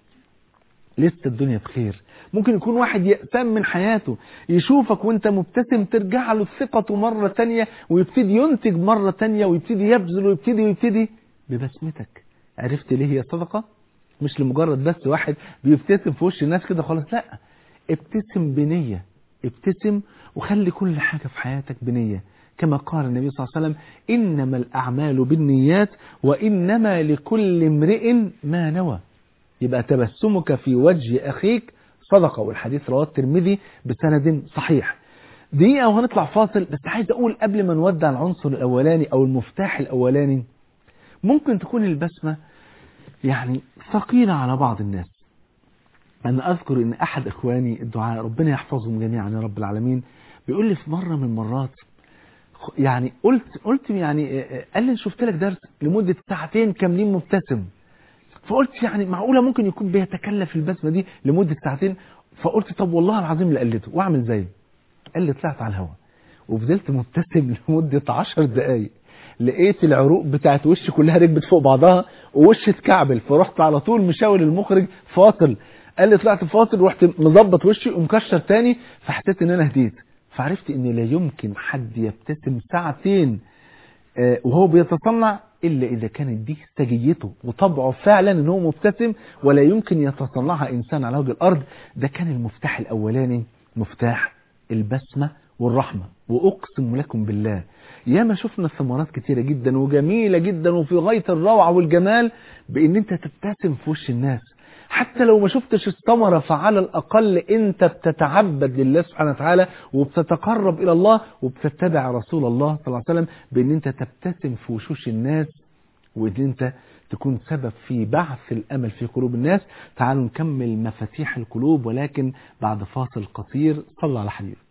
لسه الدنيا بخير ممكن يكون واحد يأتم من حياته يشوفك وانت مبتسم ترجع له ثقته مرة تانية ويبتدي ينتج مرة تانية ويبتدي يبذل ويبتدي ويبتدي ببسمتك عرفت ليه هي صدقة مش لمجرد بس واحد بيبتسم في وش الناس كده خلاص لا ابتسم بنية ابتسم وخلي كل حاجة في حياتك بنية كما قال النبي صلى الله عليه وسلم إنما الأعمال بالنيات وإنما لكل امرئ ما نوى يبقى تبسمك في وجه أخيك صدقة والحديث رواه الترمذي بسند صحيح دقيقة وهنطلع فاصل بس عايز أقول قبل ما نودع العنصر الأولاني أو المفتاح الأولاني ممكن تكون البسمة يعني ثقيلة على بعض الناس أنا أذكر أن أحد إخواني الدعاء ربنا يحفظهم جميعا يا رب العالمين بيقول لي في مرة من المرات يعني قلت قلت يعني قال لي شفت لك درس لمدة ساعتين كاملين مبتسم فقلت يعني معقولة ممكن يكون بيتكلف البسمة دي لمدة ساعتين فقلت طب والله العظيم اللي قلته واعمل زيه قال لي طلعت على الهواء وفضلت مبتسم لمدة عشر دقايق لقيت العروق بتاعت وشي كلها ركبت فوق بعضها ووشي اتكعبل فرحت على طول مشاور المخرج فاصل قال لي طلعت فاصل ورحت مظبط وشي ومكشر تاني فحسيت ان انا هديت فعرفت ان لا يمكن حد يبتسم ساعتين آه، وهو بيتصنع إلا إذا كانت دي سجيته وطبعه فعلا إن هو مبتسم ولا يمكن يتصنعها إنسان على وجه الأرض ده كان المفتاح الأولاني مفتاح البسمة والرحمة وأقسم لكم بالله ياما شفنا ثمرات كتيرة جدا وجميلة جدا وفي غاية الروعة والجمال بإن أنت تبتسم في وش الناس حتى لو ما شفتش الثمرة فعلى الأقل أنت بتتعبد لله سبحانه وتعالى وبتتقرب إلى الله وبتتبع رسول الله صلى الله عليه وسلم بأن أنت تبتسم في وشوش الناس وأن أنت تكون سبب في بعث الأمل في قلوب الناس تعالوا نكمل مفاتيح القلوب ولكن بعد فاصل قصير صلى على حبيبك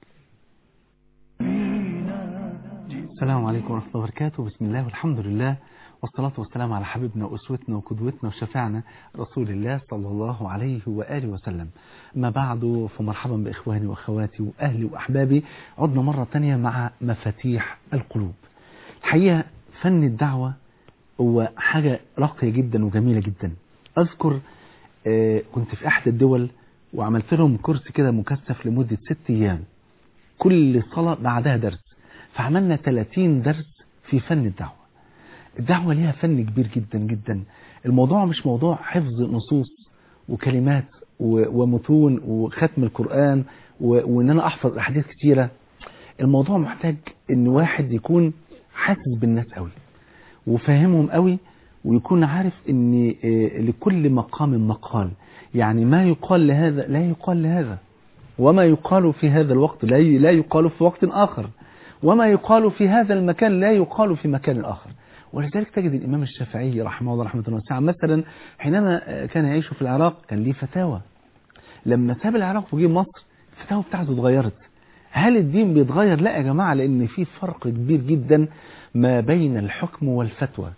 السلام عليكم ورحمة الله وبركاته بسم الله والحمد لله والصلاة والسلام على حبيبنا وأسوتنا وقدوتنا وشفعنا رسول الله صلى الله عليه وآله وسلم ما بعد فمرحبا بإخواني وأخواتي وأهلي وأحبابي عدنا مرة تانية مع مفاتيح القلوب الحقيقة فن الدعوة هو حاجة راقية جدا وجميلة جدا أذكر آه، كنت في أحد الدول وعملت لهم كورس كده مكثف لمدة ست أيام كل صلاة بعدها درس فعملنا 30 درس في فن الدعوة الدعوة ليها فن كبير جدا جدا الموضوع مش موضوع حفظ نصوص وكلمات و- ومتون وختم القرآن و- وان انا احفظ احاديث كتيرة الموضوع محتاج ان واحد يكون حاسس بالناس قوي وفاهمهم قوي ويكون عارف ان آه، لكل مقام مقال يعني ما يقال لهذا لا يقال لهذا وما يقال في هذا الوقت لا ي- لا يقال في وقت آخر وما يقال في هذا المكان لا يقال في مكان آخر ولذلك تجد الإمام الشافعي رحمه الله رحمة واسعة مثلا حينما آه، كان يعيش في العراق كان ليه فتاوى لما ساب العراق وجه مصر الفتاوى بتاعته اتغيرت هل الدين بيتغير لا يا جماعة لأن في فرق كبير جدا ما بين الحكم والفتوى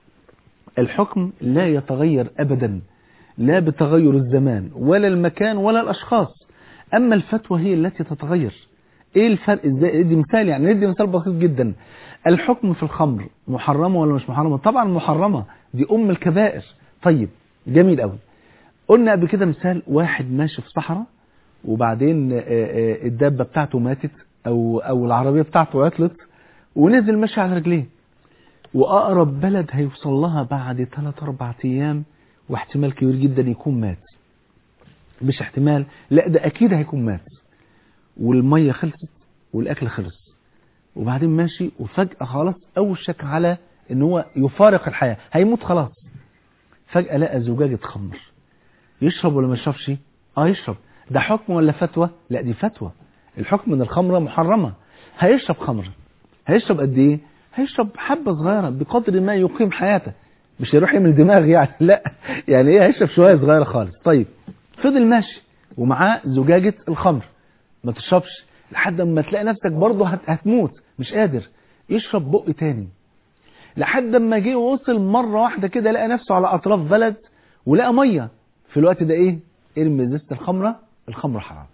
الحكم لا يتغير أبدا لا بتغير الزمان ولا المكان ولا الأشخاص أما الفتوى هي التي تتغير ايه الفرق ازاي ندي مثال يعني ندي مثال بسيط جدا الحكم في الخمر محرمه ولا مش محرمه طبعا محرمه دي ام الكبائر طيب جميل قوي قلنا قبل كده مثال واحد ماشي في صحراء وبعدين آه، آه، الدابه بتاعته ماتت او او العربيه بتاعته عطلت ونزل ماشي على رجليه واقرب بلد هيوصل لها بعد 3 4 ايام واحتمال كبير جدا يكون مات مش احتمال لا ده اكيد هيكون مات والميه خلصت والاكل خلص وبعدين ماشي وفجأة خلاص اوشك على ان هو يفارق الحياة هيموت خلاص فجأة لقى زجاجة خمر يشرب ولا ما يشربش اه يشرب ده حكم ولا فتوى لا دي فتوى الحكم ان الخمرة محرمة هيشرب خمر هيشرب قد ايه هيشرب حبة صغيرة بقدر ما يقيم حياته مش هيروح يعمل دماغ يعني لا يعني ايه هيشرب شوية صغيرة خالص طيب فضل ماشي ومعاه زجاجة الخمر ما تشربش لحد ما تلاقي نفسك برضه هت- هتموت مش قادر يشرب بق تاني لحد ما جه ووصل مرة واحدة كده لقى نفسه على أطراف بلد ولقى مية في الوقت ده إيه ارمي ازازة الخمرة الخمرة حرام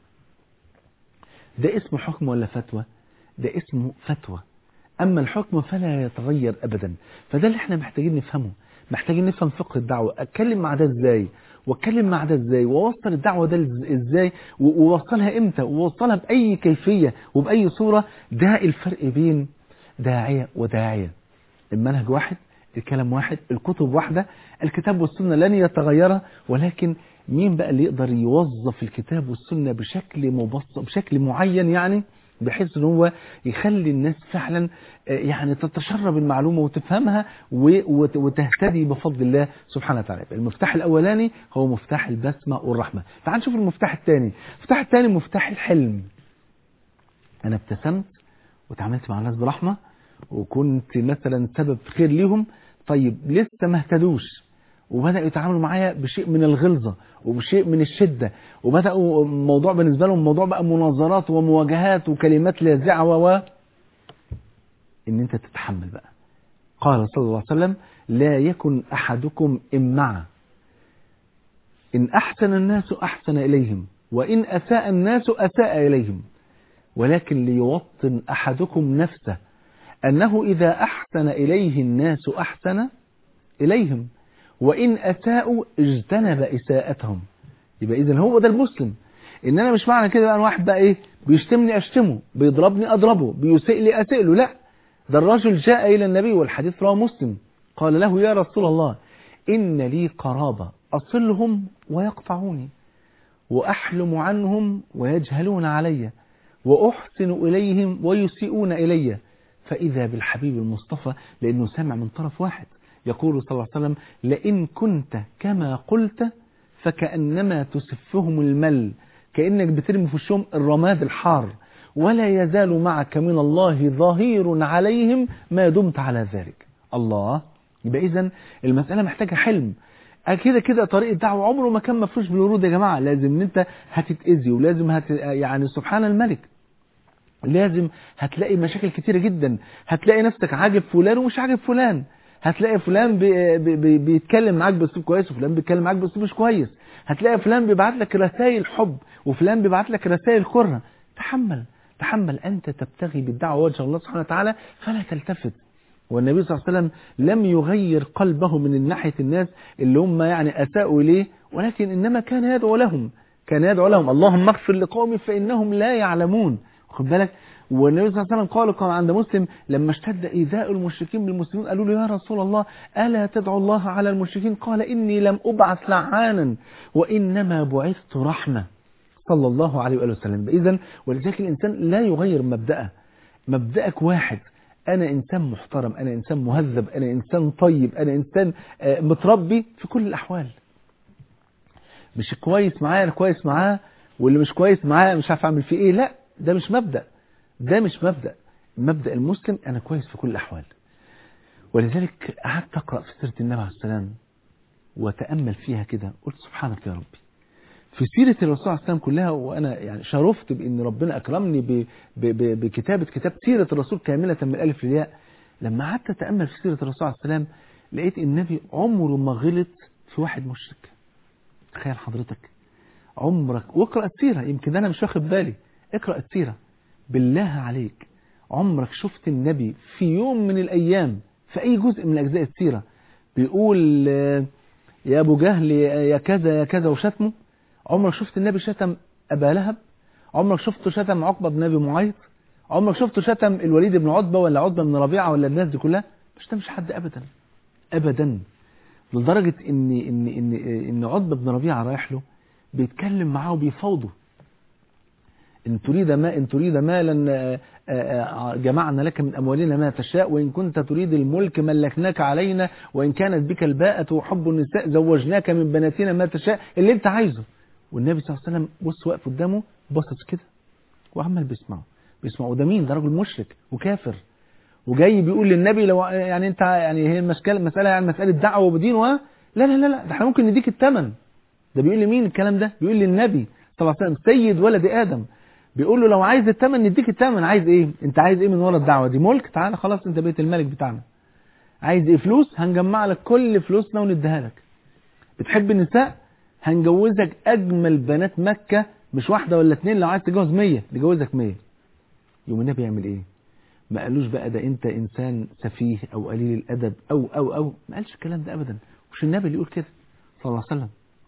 ده اسمه حكم ولا فتوى ده اسمه فتوى أما الحكم فلا يتغير أبدا فده اللي احنا محتاجين نفهمه محتاجين نفهم فقه الدعوة أتكلم مع ده إزاي واتكلم مع ده ازاي ووصل الدعوة ده إز- ازاي و- ووصلها امتى ووصلها بأي كيفية وبأي صورة ده الفرق بين داعية وداعية المنهج واحد الكلام واحد الكتب واحدة الكتاب والسنة لن يتغيرا ولكن مين بقى اللي يقدر يوظف الكتاب والسنة بشكل مبسط بشكل معين يعني بحيث ان هو يخلي الناس فعلا آه، يعني تتشرب المعلومة وتفهمها و- وت- وتهتدي بفضل الله سبحانه وتعالى المفتاح الاولاني هو مفتاح البسمة والرحمة تعال نشوف المفتاح الثاني المفتاح الثاني مفتاح الحلم انا ابتسمت وتعاملت مع الناس برحمة وكنت مثلا سبب خير ليهم طيب لسه ما اهتدوش وبدأوا يتعاملوا معايا بشيء من الغلظة وبشيء من الشدة وبدأوا الموضوع بالنسبة لهم موضوع بقى مناظرات ومواجهات وكلمات لاذعة و و ان انت تتحمل بقى قال صلى الله عليه وسلم لا يكن احدكم امعا ان احسن الناس احسن اليهم وان اساء الناس اساء اليهم ولكن ليوطن احدكم نفسه انه اذا احسن اليه الناس احسن اليهم وإن أساءوا اجتنب إساءتهم يبقى إذن هو ده المسلم إن أنا مش معنى كده بقى واحد بقى إيه بيشتمني أشتمه بيضربني أضربه بيسيء لي أسيء له لا ده الرجل جاء إلى النبي والحديث رواه مسلم قال له يا رسول الله إن لي قرابة أصلهم ويقطعوني وأحلم عنهم ويجهلون علي وأحسن إليهم ويسيئون إلي فإذا بالحبيب المصطفى لأنه سمع من طرف واحد يقول صلى الله عليه وسلم لئن كنت كما قلت فكأنما تسفهم المل كأنك بترمي في وشهم الرماد الحار ولا يزال معك من الله ظهير عليهم ما دمت على ذلك الله يبقى إذن المسألة محتاجة حلم كده كده طريق الدعوة عمره ما كان مفروش بالورود يا جماعة لازم ان انت هتتأذي ولازم هت... يعني سبحان الملك لازم هتلاقي مشاكل كتيرة جدا هتلاقي نفسك عاجب فلان ومش عاجب فلان هتلاقي فلان بي بي بيتكلم معاك باسلوب كويس وفلان بيتكلم معاك باسلوب مش كويس هتلاقي فلان بيبعت لك رسائل حب وفلان بيبعت لك رسائل كره تحمل تحمل انت تبتغي بالدعوه وجه الله سبحانه وتعالى فلا تلتفت والنبي صلى الله عليه وسلم لم يغير قلبه من ناحيه الناس اللي هم يعني اساءوا اليه ولكن انما كان يدعو لهم كان يدعو لهم اللهم اغفر لقومي فانهم لا يعلمون خد بالك والنبي صلى الله عليه وسلم قال كما عند مسلم لما اشتد إيذاء المشركين بالمسلمين قالوا له يا رسول الله ألا تدعو الله على المشركين قال إني لم أبعث لعانا وإنما بعثت رحمة صلى الله عليه وآله وسلم إذا ولذلك الإنسان لا يغير مبدأه مبدأك واحد أنا إنسان محترم أنا إنسان مهذب أنا إنسان طيب أنا إنسان متربي في كل الأحوال مش كويس معاه أنا كويس معاه واللي مش كويس معاه مش عارف أعمل فيه إيه لا ده مش مبدأ ده مش مبدأ مبدأ المسلم أنا كويس في كل الأحوال ولذلك قعدت أقرأ في سيرة النبي عليه السلام وتأمل فيها كده قلت سبحانك يا ربي في سيرة الرسول عليه السلام كلها وأنا يعني شرفت بأن ربنا أكرمني ب ب ب بكتابة كتاب سيرة الرسول كاملة من الألف للياء لما قعدت أتأمل في سيرة الرسول عليه السلام لقيت النبي عمره ما غلط في واحد مشرك تخيل حضرتك عمرك واقرأ السيرة يمكن أنا مش واخد بالي اقرأ السيرة بالله عليك عمرك شفت النبي في يوم من الأيام في أي جزء من أجزاء السيرة بيقول يا أبو جهل يا كذا يا كذا وشتمه عمرك شفت النبي شتم أبا لهب عمرك شفته شتم عقبة بن أبي معيط عمرك شفته شتم الوليد بن عتبة ولا عتبة بن ربيعة ولا الناس دي كلها مش شتمش حد أبدا أبدا لدرجة إن إن إن إن عتبة بن ربيعة رايح له بيتكلم معاه وبيفاوضه إن تريد ما إن تريد مالا جمعنا لك من أموالنا ما تشاء وإن كنت تريد الملك ملكناك علينا وإن كانت بك الباءة وحب النساء زوجناك من بناتنا ما تشاء اللي أنت عايزه والنبي صلى الله عليه وسلم بص واقف قدامه بصص كده وعمال بيسمعه بيسمعه وده مين ده راجل مشرك وكافر وجاي بيقول للنبي لو يعني انت يعني هي المسألة مسألة يعني مسألة دعوة وبدين و لا لا لا لا ده احنا ممكن نديك الثمن ده بيقول لمين الكلام ده بيقول للنبي صلى الله عليه وسلم سيد ولد آدم بيقول له لو عايز الثمن نديك الثمن عايز ايه انت عايز ايه من ورا الدعوة دي ملك تعالى خلاص انت بقيت الملك بتاعنا عايز ايه فلوس هنجمع لك كل فلوسنا ونديها لك بتحب النساء هنجوزك اجمل بنات مكة مش واحدة ولا اتنين لو عايز تجوز 100 نجوزك 100 يوم النبي يعمل ايه ما قالوش بقى ده انت انسان سفيه او قليل الادب او او او ما قالش الكلام ده ابدا مش النبي اللي يقول كده صلى الله عليه وسلم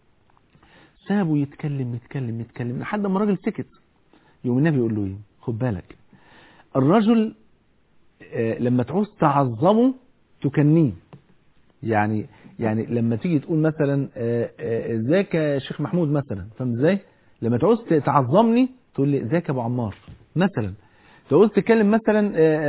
سابه يتكلم يتكلم يتكلم لحد ما الراجل سكت يوم النبي يقول له ايه خد بالك الرجل آه لما تعوز تعظمه تكنيه يعني يعني لما تيجي تقول مثلا ازيك يا شيخ محمود مثلا فاهم ازاي لما تعوز تعظمني تقول لي ازيك يا ابو عمار مثلا تعوز تتكلم مثلا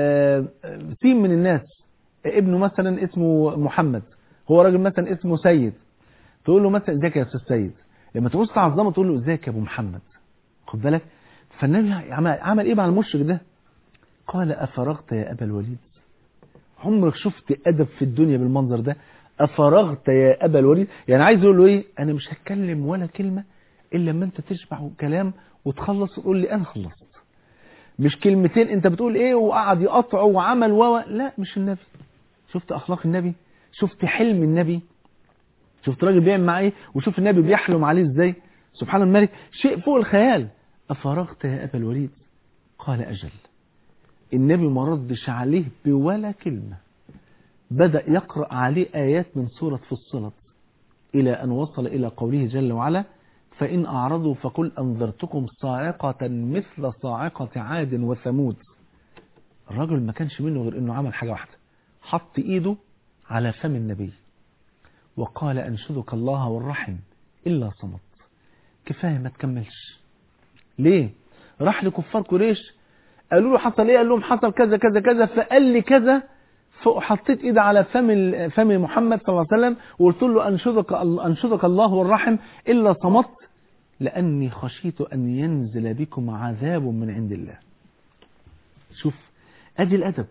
سين من الناس ابنه مثلا اسمه محمد هو راجل مثلا اسمه سيد تقول له مثلا ازيك يا استاذ سيد لما تعوز تعظمه تقول له ازيك يا ابو محمد خد بالك فالنبي عمل, عمل ايه مع المشرك ده قال افرغت يا ابا الوليد عمرك شفت ادب في الدنيا بالمنظر ده افرغت يا ابا الوليد يعني عايز يقول له ايه انا مش هتكلم ولا كلمه الا لما انت تشبع كلام وتخلص وتقول لي انا خلصت مش كلمتين انت بتقول ايه وقعد يقطعه وعمل و لا مش النبي شفت اخلاق النبي شفت حلم النبي شفت راجل بيعمل معاه ايه وشوف النبي بيحلم عليه ازاي سبحان الملك شيء فوق الخيال افرغت يا ابا الوليد قال اجل النبي ما ردش عليه بولا كلمه بدأ يقرأ عليه آيات من سورة فصلت إلى أن وصل إلى قوله جل وعلا فإن أعرضوا فقل أنذرتكم صاعقة مثل صاعقة عاد وثمود الراجل ما كانش منه غير انه عمل حاجة واحدة حط ايده على فم النبي وقال انشدك الله والرحم الا صمت كفاية ما تكملش ليه راح لكفار قريش قالوا له حصل ايه قال لهم حصل كذا كذا كذا فقال لي كذا فحطيت ايدي على فم ال- فم محمد صلى الله عليه وسلم وقلت له انشدك انشدك الله والرحم الا صمت لاني خشيت ان ينزل بكم عذاب من عند الله شوف ادي الادب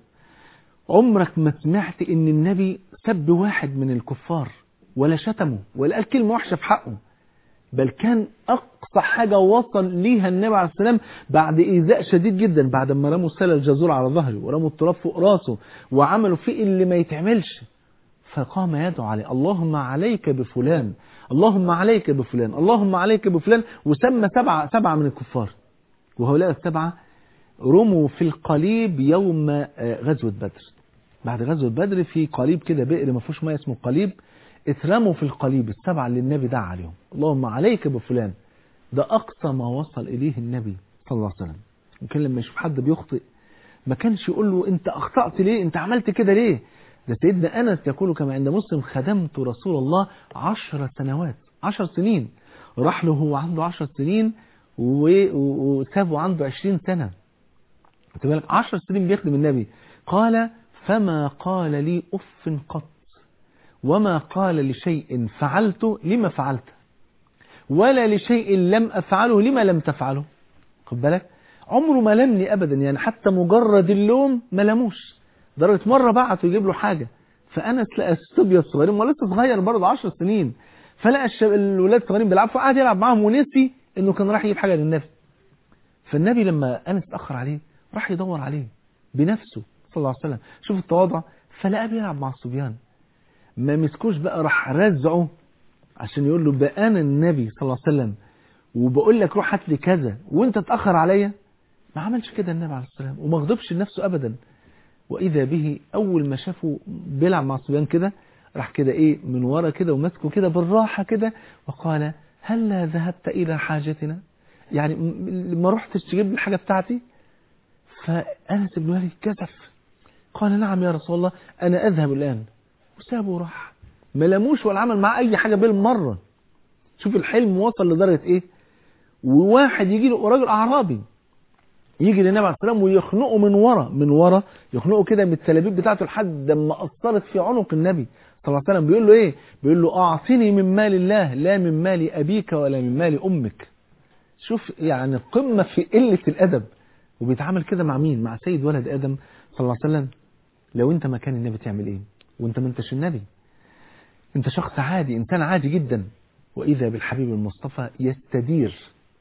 عمرك ما سمعت ان النبي سب واحد من الكفار ولا شتمه ولا قال كلمه وحشه في حقه بل كان اقصى حاجه وصل ليها النبي عليه السلام بعد ايذاء شديد جدا بعد ما رموا السله الجزور على ظهره ورموا التراب فوق راسه وعملوا فيه اللي ما يتعملش فقام يدعو عليه اللهم عليك بفلان اللهم عليك بفلان اللهم عليك بفلان وسمى سبعه سبعه من الكفار وهؤلاء السبعه رموا في القليب يوم آه، غزوه بدر بعد غزوه بدر في قليب كده بئر ما فيهوش ميه اسمه قليب اترموا في القليب السبعه اللي النبي دعا عليهم اللهم عليك بفلان ده أقصى ما وصل إليه النبي صلى الله عليه وسلم وكان لما يشوف حد بيخطئ ما كانش يقول له أنت أخطأت ليه أنت عملت كده ليه ده سيدنا أنس يقول كما عند مسلم خدمت رسول الله عشر سنوات عشر سنين راح له هو عنده عشر سنين و- و- وسابه عنده عشرين سنة خد بالك عشر سنين بيخدم النبي قال فما قال لي أف قط وما قال لشيء فعلته لما فعلته ولا لشيء لم أفعله لما لم تفعله خد بالك عمره ما لمني أبدا يعني حتى مجرد اللوم ما لموش درجة مرة بعته يجيب له حاجة فأنس لقى الصبية الصغيرين ولسه صغير برضه 10 سنين فلقى الشب... الولاد الصغيرين بيلعبوا فقعد يلعب معاهم ونسي إنه كان راح يجيب حاجة للنبي فالنبي لما أنس اتأخر عليه راح يدور عليه بنفسه صلى الله عليه وسلم شوف التواضع فلقاه بيلعب مع الصبيان ما مسكوش بقى راح رزعه عشان يقول له بقى انا النبي صلى الله عليه وسلم وبقول لك روح هات لي كذا وانت تاخر عليا ما عملش كده النبي عليه السلام وما غضبش لنفسه ابدا واذا به اول ما شافه بيلعب مع الصبيان كده راح كده ايه من ورا كده ومسكه كده بالراحه كده وقال هلا ذهبت الى حاجتنا يعني م- ما رحتش تجيب لي الحاجه بتاعتي فانس بن مالك كسف قال نعم يا رسول الله انا اذهب الان وسابه وراح ما لموش ولا عمل معاه اي حاجه بالمره شوف الحلم وصل لدرجه ايه وواحد يجي له راجل اعرابي يجي للنبي عليه السلام ويخنقه من ورا من ورا يخنقه كده من التلابيب بتاعته لحد ما اثرت في عنق النبي صلى الله عليه وسلم بيقول له ايه بيقول له اعطني من مال الله لا من مال ابيك ولا من مال امك شوف يعني قمه في قله الادب وبيتعامل كده مع مين مع سيد ولد ادم صلى الله عليه وسلم لو انت مكان النبي تعمل ايه وانت ما انتش النبي انت شخص عادي انسان عادي جدا واذا بالحبيب المصطفى يستدير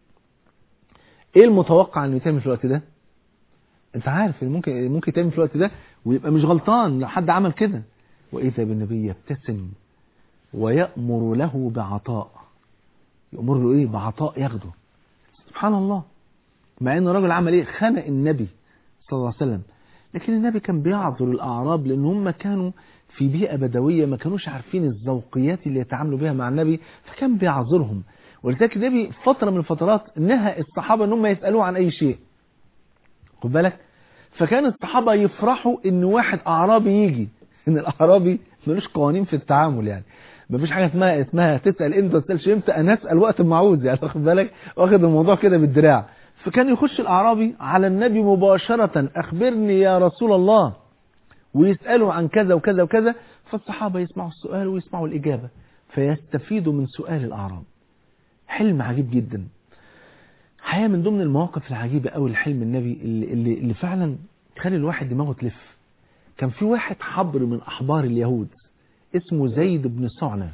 ايه المتوقع انه يتعمل في الوقت ده انت عارف إن ممكن ممكن يتعمل في الوقت ده ويبقى مش غلطان لو حد عمل كده واذا بالنبي يبتسم ويأمر له بعطاء يأمر له ايه بعطاء ياخده سبحان الله مع ان الراجل عمل ايه خنق النبي صلى الله عليه وسلم لكن النبي كان بيعذر الاعراب لان هم كانوا في بيئة بدوية ما كانوش عارفين الذوقيات اللي يتعاملوا بها مع النبي فكان بيعذرهم ولذلك النبي فترة من الفترات نهى الصحابة ان هم يسألوه عن اي شيء خد بالك فكان الصحابة يفرحوا ان واحد اعرابي يجي ان الاعرابي ملوش قوانين في التعامل يعني مفيش حاجة اسمها اسمها تسأل امتى تسألش امتى انا اسأل وقت ما عاوز يعني واخد بالك واخد الموضوع كده بالدراع فكان يخش الاعرابي على النبي مباشرة اخبرني يا رسول الله ويسألوا عن كذا وكذا وكذا فالصحابة يسمعوا السؤال ويسمعوا الإجابة فيستفيدوا من سؤال الأعراب حلم عجيب جدا حقيقة من ضمن المواقف العجيبة أوي لحلم النبي اللي, اللي, اللي فعلا تخلي الواحد دماغه تلف كان في واحد حبر من أحبار اليهود اسمه زيد بن سعنة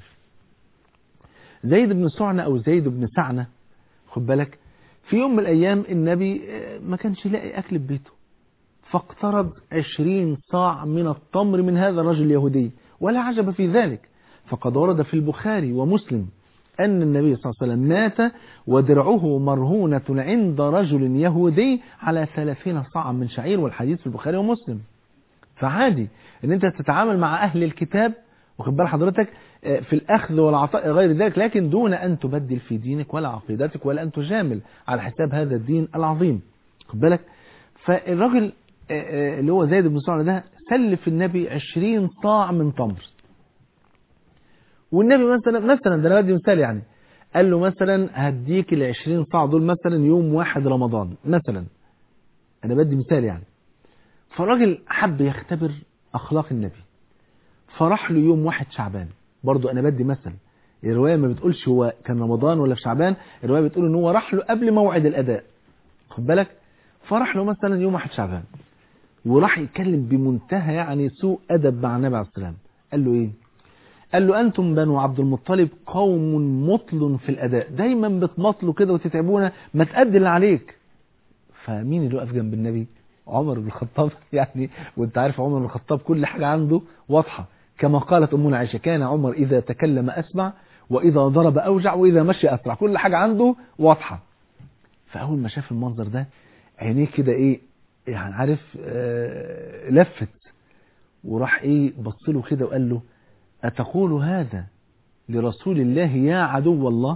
زيد بن سعنة أو زيد بن سعنة خد بالك في يوم من الأيام النبي ما كانش يلاقي أكل في بيته فاقترض عشرين صاع من التمر من هذا الرجل اليهودي ولا عجب في ذلك فقد ورد في البخاري ومسلم أن النبي صلى الله عليه وسلم مات ودرعه مرهونة عند رجل يهودي على ثلاثين صاعا من شعير والحديث في البخاري ومسلم فعادي ان انت تتعامل مع اهل الكتاب واخد بال حضرتك في الاخذ والعطاء غير ذلك لكن دون ان تبدل في دينك ولا عقيدتك ولا ان تجامل على حساب هذا الدين العظيم خد بالك فالراجل آه، آه، اللي هو زيد بن سعد ده سلف النبي 20 صاع من تمر والنبي مثلا مثلا ده انا بدي مثال يعني قال له مثلا هديك ال 20 صاع دول مثلا يوم واحد رمضان مثلا انا بدي مثال يعني فالراجل حب يختبر اخلاق النبي فراح له يوم واحد شعبان برضو انا بدي مثل الروايه ما بتقولش هو كان رمضان ولا في شعبان الروايه بتقول ان هو راح له قبل موعد الاداء خد بالك فراح له مثلا يوم واحد شعبان وراح يتكلم بمنتهى يعني سوء ادب مع النبي عليه السلام قال له ايه قال له انتم بنو عبد المطلب قوم مطل في الاداء دايما بتمطلوا كده وتتعبونا ما تأدي اللي عليك فمين اللي وقف جنب النبي عمر بن الخطاب يعني وانت عارف عمر بن الخطاب كل حاجة عنده واضحة كما قالت أمنا عائشة كان عمر إذا تكلم أسمع وإذا ضرب أوجع وإذا مشي أسرع كل حاجة عنده واضحة فأول ما شاف المنظر ده عينيه كده إيه يعني عارف آه لفت وراح إيه بص له كده وقال له أتقول هذا لرسول الله يا عدو الله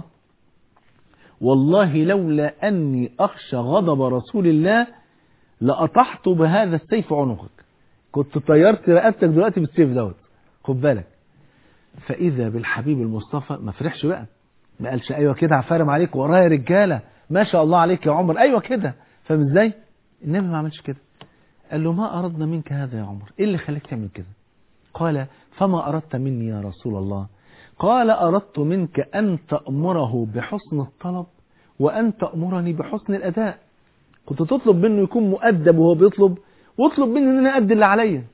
والله لولا أني أخشى غضب رسول الله لأطحت بهذا السيف عنقك كنت طيرت رقبتك دلوقتي بالسيف دوت خد بالك فإذا بالحبيب المصطفى ما فرحش بقى ما قالش أيوة كده عفارم عليك ورايا رجالة ما شاء الله عليك يا عمر أيوة كده فاهم ازاي النبي ما عملش كده قال له ما أردنا منك هذا يا عمر إيه اللي خليك تعمل كده قال فما أردت مني يا رسول الله قال أردت منك أن تأمره بحسن الطلب وأن تأمرني بحسن الأداء كنت تطلب منه يكون مؤدب وهو بيطلب واطلب مني أن أنا أدي اللي عليا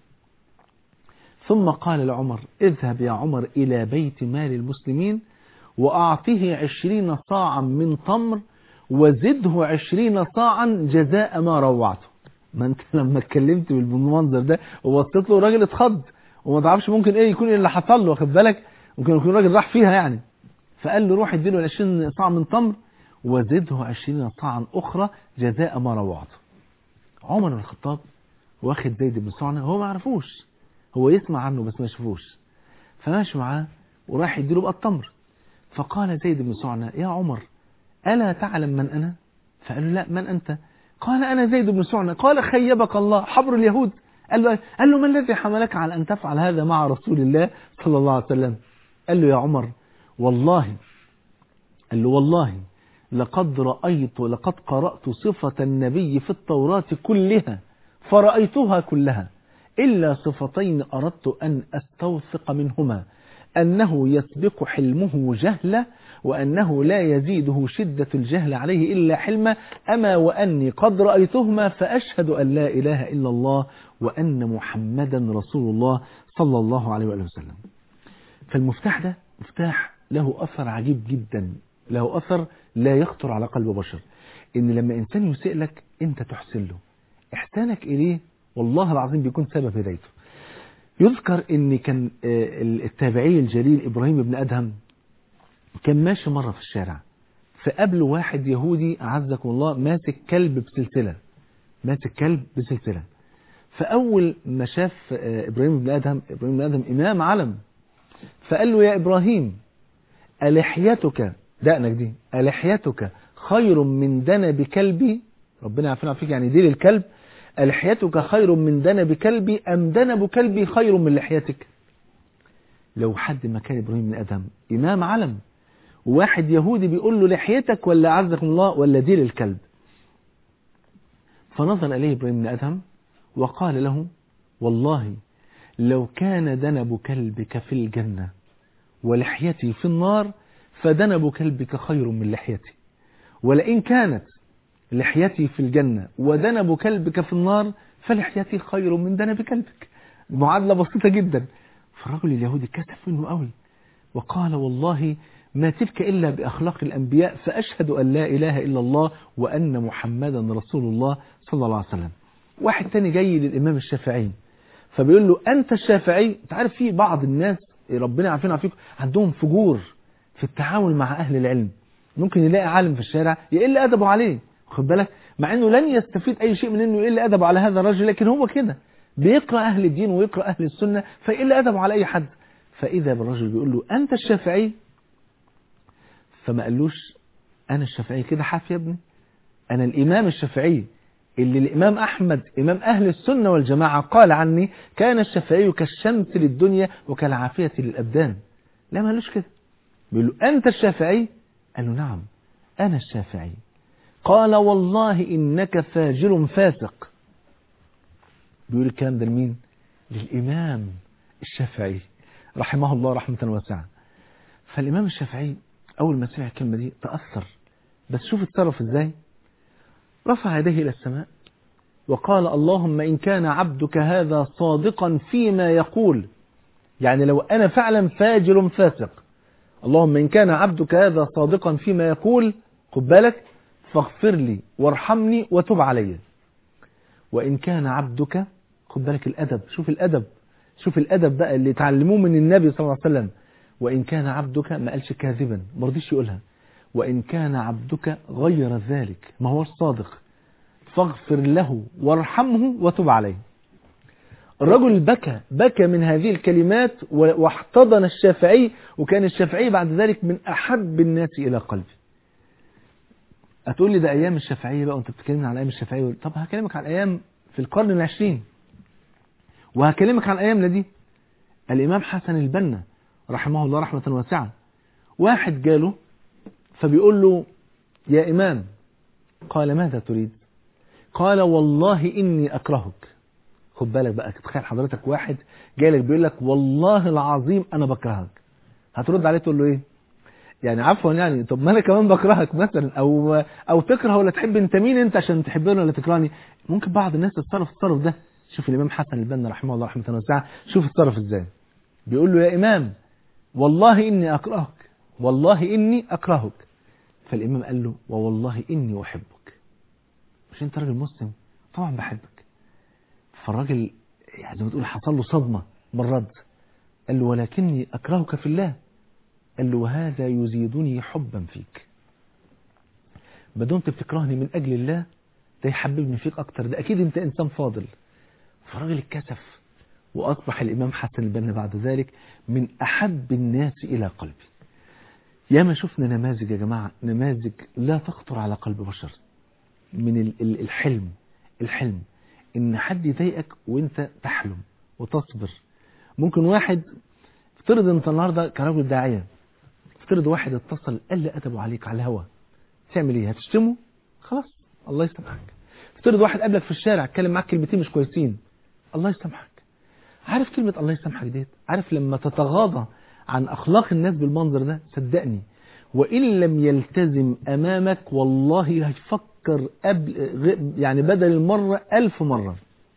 ثم قال لعمر اذهب يا عمر إلى بيت مال المسلمين وأعطيه عشرين صاعا من تمر وزده عشرين صاعا جزاء ما روعته ما انت لما اتكلمت بالمنظر ده وبصيت له الراجل اتخض وما تعرفش ممكن ايه يكون اللي حصل له واخد بالك ممكن يكون الراجل راح فيها يعني فقال له روح اديله 20 صاع من تمر وزده 20 صاعا اخرى جزاء ما روعته عمر بن الخطاب واخد زيد بن سعنة هو ما عرفوش هو يسمع عنه بس ما يشوفوش فماشي معاه وراح يديله بقى التمر فقال زيد بن سعنة يا عمر ألا تعلم من أنا فقال له لا من أنت قال أنا زيد بن سعنة قال خيبك الله حبر اليهود قال له, قال له ما الذي حملك على أن تفعل هذا مع رسول الله صلى الله عليه وسلم قال له يا عمر والله قال له والله لقد رأيت لقد قرأت صفة النبي في التوراة كلها فرأيتها كلها إلا صفتين أردت أن أستوثق منهما أنه يسبق حلمه جهلة وأنه لا يزيده شدة الجهل عليه إلا حلمة أما وأني قد رأيتهما فأشهد أن لا إله إلا الله وأن محمدا رسول الله صلى الله عليه وآله وسلم فالمفتاح ده مفتاح له أثر عجيب جدا له أثر لا يخطر على قلب بشر إن لما إنسان يسيء لك أنت تحسن له إحسانك إليه والله العظيم بيكون سبب هدايته يذكر ان كان التابعي الجليل ابراهيم بن ادهم كان ماشي مرة في الشارع فقابله واحد يهودي اعزكم الله ماسك كلب بسلسلة ماسك كلب بسلسلة فاول ما شاف ابراهيم بن ادهم ابراهيم بن ادهم امام علم فقال له يا ابراهيم الحيتك دقنك دي الحيتك خير من دنب كلبي ربنا يعافينا فيك يعني ديل الكلب لحيتك خير من دنب كلبي أم دنب كلبي خير من لحيتك لو حد مكان إبراهيم بن أدهم إمام علم واحد يهودي بيقول له لحيتك ولا عزكم الله ولا ديل الكلب فنظر إليه إبراهيم بن أدهم وقال له والله لو كان دنب كلبك في الجنة ولحيتي في النار فدنب كلبك خير من لحيتي ولئن كانت لحيتي في الجنة ودنب كلبك في النار فلحيتي خير من دنب كلبك معادلة بسيطة جدا فالرجل اليهودي كسف منه قوي وقال والله ما تلك إلا بأخلاق الأنبياء فأشهد أن لا إله إلا الله وأن محمدا رسول الله صلى الله عليه وسلم واحد تاني جاي للإمام الشافعي فبيقول له أنت الشافعي تعرف في بعض الناس ربنا عارفين عارفين عندهم فجور في التعامل مع أهل العلم ممكن يلاقي عالم في الشارع يقل أدبه عليه خد بالك مع انه لن يستفيد اي شيء من انه يقل ادبه على هذا الرجل لكن هو كده بيقرا اهل الدين ويقرا اهل السنه فيقل ادبه على اي حد فاذا بالرجل بيقول له انت الشافعي فما قالوش انا الشافعي كده حاف يا ابني انا الامام الشافعي اللي الإمام أحمد إمام أهل السنة والجماعة قال عني كان الشافعي كالشمس للدنيا وكالعافية للأبدان لا ما قالوش كده بيقول له أنت الشافعي قال له نعم أنا الشافعي قال والله إنك فاجر فاسق بيقول الكلام ده لمين للإمام الشافعي رحمه الله رحمة واسعة فالإمام الشافعي أول ما سمع الكلمة دي تأثر بس شوف اتصرف ازاي رفع يديه إلى السماء وقال اللهم إن كان عبدك هذا صادقا فيما يقول يعني لو أنا فعلا فاجر فاسق اللهم إن كان عبدك هذا صادقا فيما يقول خد بالك فاغفر لي وارحمني وتب علي وإن كان عبدك خد بالك الأدب شوف الأدب شوف الأدب بقى اللي تعلموه من النبي صلى الله عليه وسلم وإن كان عبدك ما قالش كاذبا ما رضيش يقولها وإن كان عبدك غير ذلك ما هو الصادق فاغفر له وارحمه وتب عليه الرجل بكى بكى من هذه الكلمات واحتضن الشافعي وكان الشافعي بعد ذلك من أحب الناس إلى قلبي هتقول لي ده أيام الشافعية بقى وأنت بتكلمني عن أيام الشافعية طب هكلمك عن أيام في القرن العشرين وهكلمك عن أيامنا دي الإمام حسن البنا رحمه الله رحمة واسعة واحد جاله فبيقول له يا إمام قال ماذا تريد قال والله إني أكرهك خد بالك بقى تخيل حضرتك واحد جاي لك بيقول لك والله العظيم أنا بكرهك هترد عليه تقول له إيه يعني عفوا يعني طب ما أنا كمان بكرهك مثلا أو أو تكره ولا تحب أنت مين أنت عشان تحبني ولا تكرهني ممكن بعض الناس تتصرف التصرف ده شوف الإمام حسن البنا رحمه الله رحمة واسعة شوف اتصرف إزاي بيقول له يا إمام والله إني أكرهك والله إني أكرهك فالإمام قال له ووالله إني أحبك مش أنت راجل مسلم طبعا بحبك فالراجل يعني زي ما تقول حصل له صدمة من الرد قال له ولكني أكرهك في الله قال له وهذا يزيدني حبا فيك ما دمت بتكرهني من أجل الله ده يحببني فيك أكتر ده أكيد أنت إنسان فاضل فالراجل اتكسف وأصبح الإمام حسن البنا بعد ذلك من أحب الناس إلى قلبي ياما شفنا نماذج يا جماعة نماذج لا تخطر على قلب بشر من الحلم الحلم ان حد يضايقك وانت تحلم وتصبر ممكن واحد افترض انت النهارده كراجل داعيه افترض واحد اتصل قال لي ادبه عليك على الهوا تعمل ايه هتشتمه خلاص الله يسامحك افترض واحد قابلك في الشارع اتكلم معاك كلمتين مش كويسين الله يسامحك عارف كلمه الله يسامحك ديت عارف لما تتغاضى عن أخلاق الناس بالمنظر ده صدقني وإن لم يلتزم أمامك والله هيفكر قبل يعني بدل المرة ألف مرة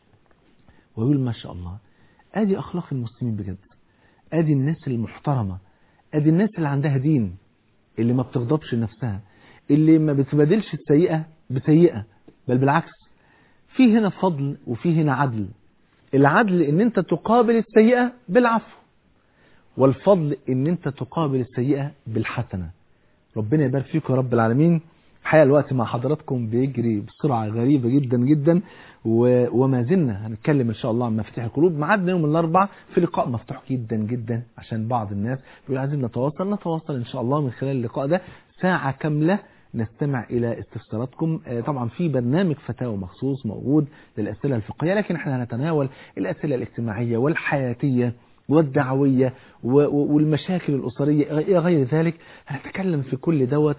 ويقول ما شاء الله أدي أخلاق المسلمين بجد أدي الناس المحترمة أدي الناس اللي عندها دين اللي ما بتغضبش نفسها اللي ما بتبادلش السيئة بسيئة بل بالعكس في هنا فضل وفي هنا عدل العدل ان انت تقابل السيئة بالعفو والفضل ان انت تقابل السيئة بالحسنة ربنا يبارك فيكم يا رب العالمين الحقيقه الوقت مع حضراتكم بيجري بسرعة غريبة جدا جدا و... وما زلنا هنتكلم ان شاء الله عن مفاتيح القلوب ميعادنا يوم الاربعاء في لقاء مفتوح جدا جدا عشان بعض الناس بيقول عايزين نتواصل نتواصل ان شاء الله من خلال اللقاء ده ساعة كاملة نستمع إلى استفساراتكم طبعا في برنامج فتاوى مخصوص موجود للأسئلة الفقهية لكن احنا هنتناول الأسئلة الاجتماعية والحياتية والدعوية والمشاكل الأسرية إلى غير ذلك هنتكلم في كل دوت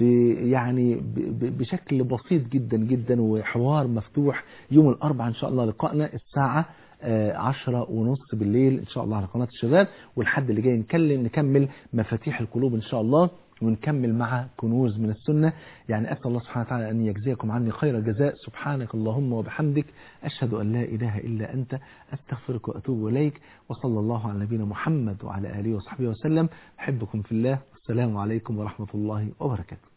يعني بشكل بسيط جدا جدا وحوار مفتوح يوم الأربعاء إن شاء الله لقائنا الساعة عشرة ونص بالليل إن شاء الله على قناة الشباب والحد اللي جاي نكلم نكمل مفاتيح القلوب إن شاء الله ونكمل مع كنوز من السنة يعني أسأل الله سبحانه وتعالى أن يجزيكم عني خير الجزاء سبحانك اللهم وبحمدك أشهد أن لا إله إلا أنت أستغفرك وأتوب إليك وصلى الله على نبينا محمد وعلى آله وصحبه وسلم أحبكم في الله والسلام عليكم ورحمة الله وبركاته